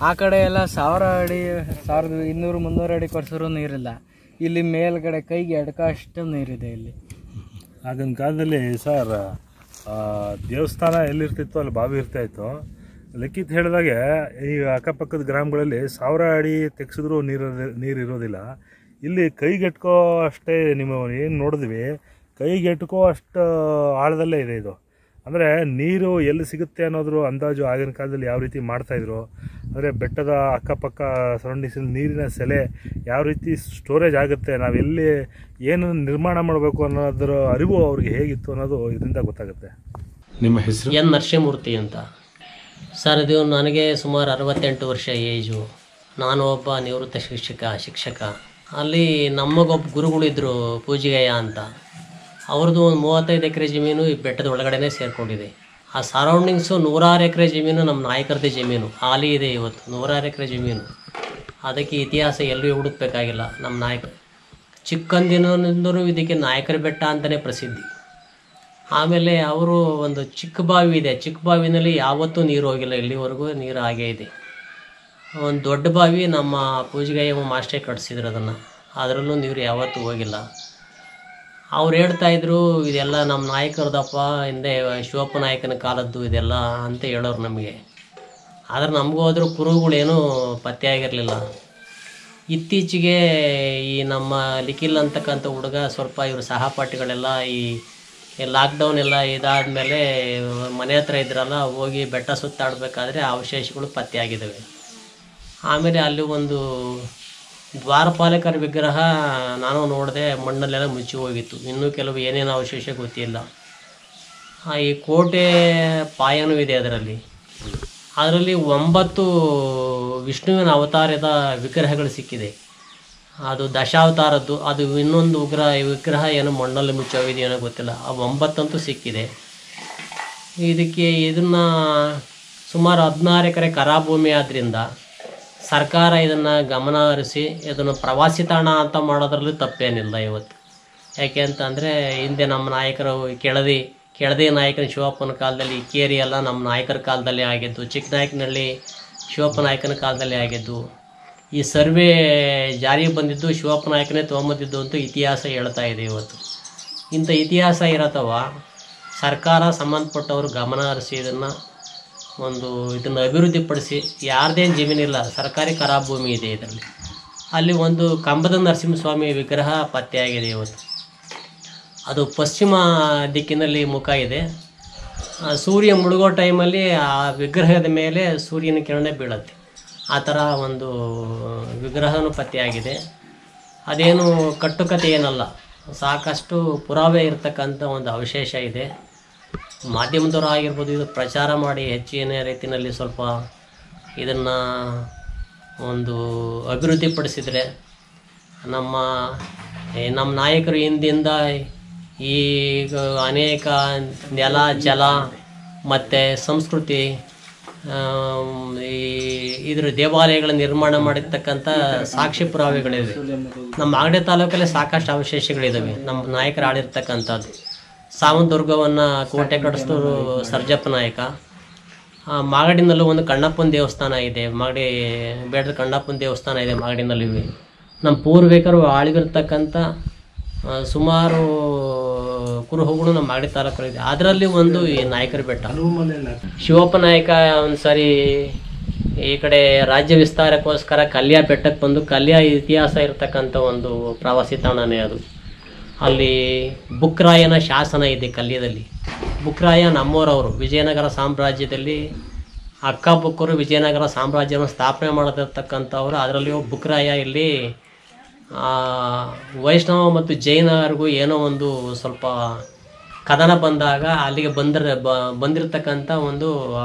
ಆ ಕಡೆ ಎಲ್ಲ ಸಾವಿರ ಅಡಿ ಸಾವಿರದ ಇನ್ನೂರು ಮುನ್ನೂರು ಅಡಿ ಕೊರ್ಸಿದ್ರು ನೀರಿಲ್ಲ ಇಲ್ಲಿ ಮೇಲ್ಗಡೆ ಕೈಗೆ ಎಡ್ಕ ಅಷ್ಟು ನೀರಿದೆ ಇಲ್ಲಿ ಆಗಿನ ಕಾಲದಲ್ಲಿ ಸರ್ ಆ, ದೇವಸ್ಥಾನ ಎಲ್ಲಿರ್ತಿತ್ತು ಅಲ್ಲಿ ಬಾವಿ ಇರ್ತಾ ಇತ್ತು ಲೆಕ್ಕಿತ್ ಹೇಳಿದಾಗೆ ಈ ಅಕ್ಕಪಕ್ಕದ ಗ್ರಾಮಗಳಲ್ಲಿ ಸಾವಿರ ಅಡಿ ತೆಗ್ಸಿದ್ರು ನೀರು ನೀರು ಇರೋದಿಲ್ಲ ಇಲ್ಲಿ ಕೈಗೆಟ್ಕೋ ಅಷ್ಟೇ ನಿಮ್ಮ ಏನು ನೋಡಿದ್ವಿ ಕೈಗೆಟ್ಕೋ ಅಷ್ಟು ಆಳದಲ್ಲೇ ಇದೆ ಇದು ಅಂದರೆ ನೀರು ಎಲ್ಲಿ ಸಿಗುತ್ತೆ ಅನ್ನೋದ್ರ ಅಂದಾಜು ಆಗಿನ ಕಾಲದಲ್ಲಿ ಯಾವ ರೀತಿ ಮಾಡ್ತಾಯಿದ್ರು ಅಂದರೆ ಬೆಟ್ಟದ ಅಕ್ಕಪಕ್ಕ ಸರೌಂಡಿಂಗ್ಸ್ ನೀರಿನ ಸೆಲೆ ಯಾವ ರೀತಿ ಸ್ಟೋರೇಜ್ ಆಗುತ್ತೆ ನಾವು ಎಲ್ಲಿ ಏನು ನಿರ್ಮಾಣ ಮಾಡಬೇಕು ಅನ್ನೋದರ ಅರಿವು ಅವ್ರಿಗೆ ಹೇಗಿತ್ತು ಅನ್ನೋದು ಇದರಿಂದ ಗೊತ್ತಾಗುತ್ತೆ ನಿಮ್ಮ ಹೆಸರು ಎನ್ ನರಸಿಂಹಮೂರ್ತಿ ಅಂತ ಸರ್ ಇದು ನನಗೆ ಸುಮಾರು ಅರವತ್ತೆಂಟು ವರ್ಷ ಏಜು ನಾನು ಒಬ್ಬ ನಿವೃತ್ತ ಶಿಕ್ಷಕ ಶಿಕ್ಷಕ ಅಲ್ಲಿ ನಮಗೊಬ್ಬ ಗುರುಗಳಿದ್ದರು ಪೂಜಿಗಯ್ಯ ಅಂತ ಅವ್ರದ್ದು ಒಂದು ಮೂವತ್ತೈದು ಎಕರೆ ಜಮೀನು ಈ ಬೆಟ್ಟದ ಒಳಗಡೆನೇ ಸೇರಿಕೊಂಡಿದೆ ಆ ಸರೌಂಡಿಂಗ್ಸು ನೂರಾರು ಎಕರೆ ಜಮೀನು ನಮ್ಮ ನಾಯಕರದೇ ಜಮೀನು ಹಾಲಿ ಇದೆ ಇವತ್ತು ನೂರಾರು ಎಕರೆ ಜಮೀನು ಅದಕ್ಕೆ ಇತಿಹಾಸ ಎಲ್ಲೂ ಹುಡುಕ್ಬೇಕಾಗಿಲ್ಲ ನಮ್ಮ ನಾಯಕ ಚಿಕ್ಕಂದಿನಿಂದಲೂ ಇದಕ್ಕೆ ನಾಯಕರ ಬೆಟ್ಟ ಅಂತಲೇ ಪ್ರಸಿದ್ಧಿ ಆಮೇಲೆ ಅವರು ಒಂದು ಚಿಕ್ಕ ಬಾವಿ ಇದೆ ಚಿಕ್ಕ ಬಾವಿನಲ್ಲಿ ಯಾವತ್ತೂ ನೀರು ಹೋಗಿಲ್ಲ ಇಲ್ಲಿವರೆಗೂ ನೀರು ಹಾಗೇ ಇದೆ ಒಂದು ದೊಡ್ಡ ಬಾವಿ ನಮ್ಮ ಪೂಜೆಗಯ್ಯ ಮಾಸ್ಟೇ ಕಟ್ಸಿದ್ರು ಅದನ್ನು ಅದರಲ್ಲೂ ನೀರು ಯಾವತ್ತೂ ಹೋಗಿಲ್ಲ ಅವ್ರು ಹೇಳ್ತಾ ಇದ್ರು ಇದೆಲ್ಲ ನಮ್ಮ ನಾಯಕರದಪ್ಪ ಹಿಂದೆ ಶಿವಪ್ಪ ನಾಯಕನ ಕಾಲದ್ದು ಇದೆಲ್ಲ ಅಂತ ಹೇಳೋರು ನಮಗೆ ಆದರೆ ನಮಗೂ ಹೋದ್ರೂ ಕುರುಹುಗಳೇನೂ ಪತ್ತೆ ಆಗಿರಲಿಲ್ಲ ಇತ್ತೀಚೆಗೆ ಈ ನಮ್ಮ ಲಿಖಿಲ್ ಅಂತಕ್ಕಂಥ ಹುಡುಗ ಸ್ವಲ್ಪ ಇವರು ಸಹಪಾಠಿಗಳೆಲ್ಲ ಈ ಲಾಕ್ಡೌನ್ ಎಲ್ಲ ಇದಾದಮೇಲೆ ಮನೆ ಹತ್ರ ಇದ್ರಲ್ಲ ಹೋಗಿ ಬೆಟ್ಟ ಸುತ್ತಾಡಬೇಕಾದ್ರೆ ಅವಶೇಷಗಳು ಪತ್ತೆಯಾಗಿದ್ದಾವೆ ಆಮೇಲೆ ಅಲ್ಲಿ ಒಂದು ದ್ವಾರಪಾಲಕರ ವಿಗ್ರಹ ನಾನು ನೋಡಿದೆ ಮಣ್ಣಲ್ಲೆಲ್ಲ ಮುಚ್ಚಿ ಹೋಗಿತ್ತು ಇನ್ನೂ ಕೆಲವು ಏನೇನು ಅವಶೇಷ ಗೊತ್ತಿಲ್ಲ ಆ, ಈ ಕೋಟೆ ಪಾಯನೂ ಇದೆ ಅದರಲ್ಲಿ ಅದರಲ್ಲಿ ಒಂಬತ್ತು ವಿಷ್ಣುವಿನ ಅವತಾರದ ವಿಗ್ರಹಗಳು ಸಿಕ್ಕಿದೆ ಅದು ದಶಾವತಾರದ್ದು ಅದು ಇನ್ನೊಂದು ಉಗ್ರ ವಿಗ್ರಹ ಏನೋ ಮಣ್ಣಲ್ಲಿ ಮುಚ್ಚೋಗಿದೆಯೇನೋ ಗೊತ್ತಿಲ್ಲ ಆ ಒಂಬತ್ತಂತೂ ಸಿಕ್ಕಿದೆ ಇದಕ್ಕೆ ಇದನ್ನು ಸುಮಾರು ಹದಿನಾರು ಎಕರೆ ಕರಾಭೂಮಿ ಆದ್ದರಿಂದ ಸರ್ಕಾರ ಇದನ್ನು ಗಮನ ಹರಿಸಿ ಇದನ್ನು ಪ್ರವಾಸಿ ತಾಣ ಅಂತ ಮಾಡೋದ್ರಲ್ಲಿ ತಪ್ಪೇನಿಲ್ಲ ಇವತ್ತು ಯಾಕೆ ಅಂತಂದರೆ ಹಿಂದೆ ನಮ್ಮ ನಾಯಕರು ಕೆಳದಿ ಕೆಳದಿ ನಾಯಕನ ಶಿವಪ್ಪನ ಕಾಲದಲ್ಲಿ ಇಕ್ಕೇರಿ ಎಲ್ಲ ನಮ್ಮ ನಾಯಕರ ಕಾಲದಲ್ಲಿ ಆಗಿದ್ದು ಚಿಕ್ಕನಾಯಕನಹಳ್ಳಿ ಶಿವಪ್ಪ ನಾಯಕನ ಕಾಲದಲ್ಲಿ ಆಗಿದ್ದು ಈ ಸರ್ವೆ ಜಾರಿಗೆ ಬಂದಿದ್ದು ಶಿವಪ್ಪ ನಾಯಕನೇ ತೊಗೊಂಬಂದಿದ್ದು ಅಂತ ಇತಿಹಾಸ ಹೇಳ್ತಾ ಇದೆ ಇವತ್ತು ಇಂಥ ಇತಿಹಾಸ ಇರತ್ತವ ಸರ್ಕಾರ ಸಂಬಂಧಪಟ್ಟವರು ಗಮನ ಹರಿಸಿ ಇದನ್ನು ಒಂದು ಇದನ್ನು ಅಭಿವೃದ್ಧಿಪಡಿಸಿ ಯಾರ್ದೇನು ಜಮೀನಿಲ್ಲ ಸರ್ಕಾರಿ ಖರಾಬ್ ಇದೆ ಇದರಲ್ಲಿ ಅಲ್ಲಿ ಒಂದು ಕಂಬದ ನರಸಿಂಹಸ್ವಾಮಿ ವಿಗ್ರಹ ಪತ್ತೆಯಾಗಿದೆ ಇವತ್ತು ಅದು ಪಶ್ಚಿಮ ದಿಕ್ಕಿನಲ್ಲಿ ಮುಖ ಇದೆ ಆ, ಸೂರ್ಯ ಮುಳುಗೋ ಟೈಮಲ್ಲಿ ಆ ವಿಗ್ರಹದ ಮೇಲೆ ಸೂರ್ಯನ ಕಿರಣ ಬೀಳುತ್ತೆ ಆ ಥರ ಒಂದು ವಿಗ್ರಹನೂ ಪತ್ತೆಯಾಗಿದೆ ಅದೇನು ಕಟ್ಟುಕತೆ ಏನಲ್ಲ ಸಾಕಷ್ಟು ಪುರಾವೆ ಇರತಕ್ಕಂಥ ಒಂದು ಅವಶೇಷ ಇದೆ ಮಾಧ್ಯಮದವರು ಆಗಿರ್ಬೋದು ಇದು ಪ್ರಚಾರ ಮಾಡಿ ಹೆಚ್ಚಿನ ರೀತಿಯಲ್ಲಿ ಸ್ವಲ್ಪ ಇದನ್ನು ಒಂದು ಅಭಿವೃದ್ಧಿಪಡಿಸಿದರೆ ನಮ್ಮ ಈ ನಮ್ಮ ನಾಯಕರು ಹಿಂದಿಂದ ಈ ಅನೇಕ ನೆಲ ಜಲ ಮತ್ತು ಸಂಸ್ಕೃತಿ ಆಮ್, ಈ ಇದ್ರ ದೇವಾಲಯಗಳ ನಿರ್ಮಾಣ ಮಾಡಿರ್ತಕ್ಕಂಥ ಸಾಕ್ಷಿ ಪುರಾವೆಗಳಿವೆ ನಮ್ಮ ಮಾಗಡಿ ತಾಲೂಕಲ್ಲಿ ಸಾಕಷ್ಟು ಅವಶೇಷಗಳಿದ್ದಾವೆ ನಮ್ಮ ನಾಯಕರು ಆಳಿರ್ತಕ್ಕಂಥದ್ದು ಸಾವಂತದುರ್ಗವನ್ನು ಕೋಟೆ ಕಟ್ಟಿಸಿದವರು ಸರ್ಜಪ್ಪ ನಾಯಕ ಆ, ಮಾಗಡಿನಲ್ಲೂ ಒಂದು ಕಣ್ಣಪ್ಪನ ದೇವಸ್ಥಾನ ಇದೆ ಮಾಗಡಿ ಬೇಡದ ಕಣ್ಣಪ್ಪನ ದೇವಸ್ಥಾನ ಇದೆ ಮಾಗಡಿನಲ್ಲಿ ನಮ್ಮ ಪೂರ್ವಿಕರು ಆಳಿಗಿರ್ತಕ್ಕಂಥ ಆ, ಸುಮಾರು ಕುರುಹುಗಳು ನಮ್ಮ ಮಾಗಡಿ ತಾಲೂಕಲ್ಲಿದೆ ಅದರಲ್ಲಿ ಒಂದು ಈ ನಾಯಕರ ಬೆಟ್ಟ ಶಿವಪ್ಪ ನಾಯಕ ಒಂದು ಸಾರಿ ಈ ಕಡೆ ರಾಜ್ಯ ವಿಸ್ತಾರಕ್ಕೋಸ್ಕರ ಕಲ್ಯಾ ಬೆಟ್ಟಕ್ಕೆ ಬಂದು ಕಲ್ಯಾ ಇತಿಹಾಸ ಇರತಕ್ಕಂಥ ಒಂದು ಪ್ರವಾಸಿ ತಾಣನೇ ಅದು ಅಲ್ಲಿ ಬುಕ್ರಾಯನ ಶಾಸನ ಇದೆ ಕಲ್ಯದಲ್ಲಿ ಬುಕ್ರಾಯ ನಮ್ಮೂರವರು ವಿಜಯನಗರ ಸಾಮ್ರಾಜ್ಯದಲ್ಲಿ ಅಕ್ಕ ಬುಕ್ಕರು ವಿಜಯನಗರ ಸಾಮ್ರಾಜ್ಯವನ್ನು ಸ್ಥಾಪನೆ ಮಾಡದಿರ್ತಕ್ಕಂಥವ್ರು ಅದರಲ್ಲಿಯೂ ಬುಕ್ರಾಯ ಇಲ್ಲಿ ಆ, ವೈಷ್ಣವ ಮತ್ತು ಜೈನರಿಗೂ ಏನೋ ಒಂದು ಸ್ವಲ್ಪ ಕದನ ಬಂದಾಗ ಅಲ್ಲಿಗೆ ಬಂದಿರ ಬ ಬಂದಿರತಕ್ಕಂಥ ಒಂದು ಆ,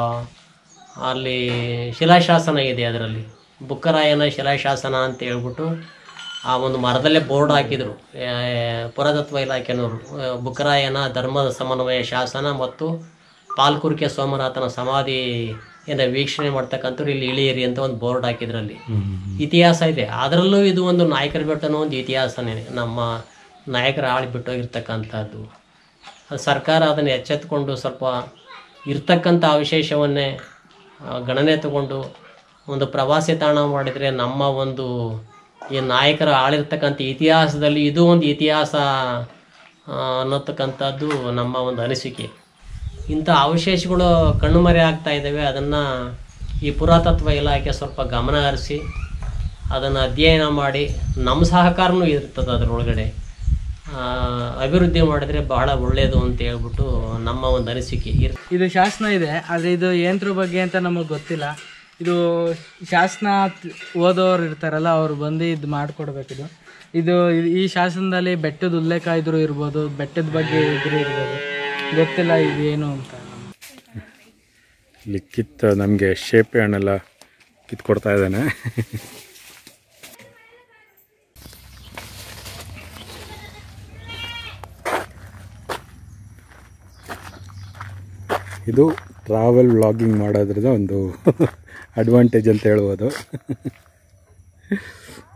ಅಲ್ಲಿ ಶಿಲಾಶಾಸನ ಇದೆ ಅದರಲ್ಲಿ ಬುಕ್ಕರಾಯನ ಶಿಲಾಶಾಸನ ಅಂತ ಹೇಳ್ಬಿಟ್ಟು ಆ ಒಂದು ಮರದಲ್ಲೇ ಬೋರ್ಡ್ ಹಾಕಿದರು ಪುರಾತತ್ವ ಇಲಾಖೆನವರು ಆ, ಬುಕ್ಕರಾಯನ ಧರ್ಮದ ಸಮನ್ವಯ ಶಾಸನ ಮತ್ತು ಪಾಲ್ಕುರ್ಕೆ ಸೋಮನಾಥನ ಸಮಾಧಿ ಏನ ವೀಕ್ಷಣೆ ಮಾಡ್ತಕ್ಕಂಥವ್ರು ಇಲ್ಲಿ ಇಳಿಯಿರಿ ಅಂತ ಒಂದು ಬೋರ್ಡ್ ಹಾಕಿದ್ರಲ್ಲಿ ಇತಿಹಾಸ ಇದೆ ಅದರಲ್ಲೂ ಇದು ಒಂದು ನಾಯಕರ ಬೆಟ್ಟನೋ ಒಂದು ಇತಿಹಾಸನೇ ನಮ್ಮ ನಾಯಕರ ಆಳಿ ಬಿಟ್ಟೋಗಿರ್ತಕ್ಕಂಥದ್ದು ಅದು ಸರ್ಕಾರ ಅದನ್ನು ಎಚ್ಚೆತ್ತುಕೊಂಡು ಸ್ವಲ್ಪ ಇರ್ತಕ್ಕಂಥ ಅವಶೇಷವನ್ನೇ ಆ, ಗಣನೆ ತಗೊಂಡು ಒಂದು ಪ್ರವಾಸಿ ತಾಣ ಮಾಡಿದರೆ ನಮ್ಮ ಒಂದು ಈ ನಾಯಕರು ಆಳಿರ್ತಕ್ಕಂಥ ಇತಿಹಾಸದಲ್ಲಿ ಇದು ಒಂದು ಇತಿಹಾಸ ಆ, ಅನ್ನತಕ್ಕಂಥದ್ದು ನಮ್ಮ ಒಂದು ಅನಿಸಿಕೆ ಇಂಥ ಅವಶೇಷಗಳು ಕಣ್ಣುಮರೆ ಆಗ್ತಾ ಇದ್ದಾವೆ ಅದನ್ನು ಈ ಪುರಾತತ್ವ ಇಲಾಖೆ ಸ್ವಲ್ಪ ಗಮನ ಹರಿಸಿ ಅದನ್ನು ಅಧ್ಯಯನ ಮಾಡಿ ನಮ್ಮ ಸಹಕಾರನೂ ಇರ್ತದೆ ಅದರೊಳಗಡೆ ಆ, ಅಭಿವೃದ್ಧಿ ಮಾಡಿದರೆ ಬಹಳ ಒಳ್ಳೆಯದು ಅಂತ ಹೇಳ್ಬಿಟ್ಟು ನಮ್ಮ ಒಂದು ಅನಿಸಿಕೆ ಇರ್ ಇದು ಶಾಸನ ಇದೆ ಆದರೆ ಇದು ಯಂತ್ರ ಬಗ್ಗೆ ಅಂತ ನಮಗೆ ಗೊತ್ತಿಲ್ಲ ಇದು ಶಾಸನ ತ್- ಓದೋರು ಇರ್ತಾರಲ್ಲ ಅವ್ರು ಬಂದು ಇದು ಮಾಡಿಕೊಡ್ಬೇಕಿದು ಇದು ಇದು- ಈ ಶಾಸನದಲ್ಲಿ ಬೆಟ್ಟದ ಉಲ್ಲೇಖ ಇದ್ರು ಇರ್ಬೋದು ಬೆಟ್ಟದ ಬಗ್ಗೆ ಇದ್ರು ಇರ್ಬೋದು ಗೊತ್ತಿಲ್ಲ ಇದು ಏನು ಅಂತ ಇಲ್ಲಿ ಕಿತ್ತ ನಮಗೆ ಶೇಪೆ ಹಣ್ಣೆಲ್ಲ ಕಿತ್ಕೊಡ್ತಾ ಇದ್ದಾನೆ ಇದು ಟ್ರಾವೆಲ್ ವ್ಲಾಗಿಂಗ್ ಮಾಡೋದ್ರದ ಒಂದು ಅಡ್ವಾಂಟೇಜ್ ಅಂತ ಹೇಳ್ಬೋದು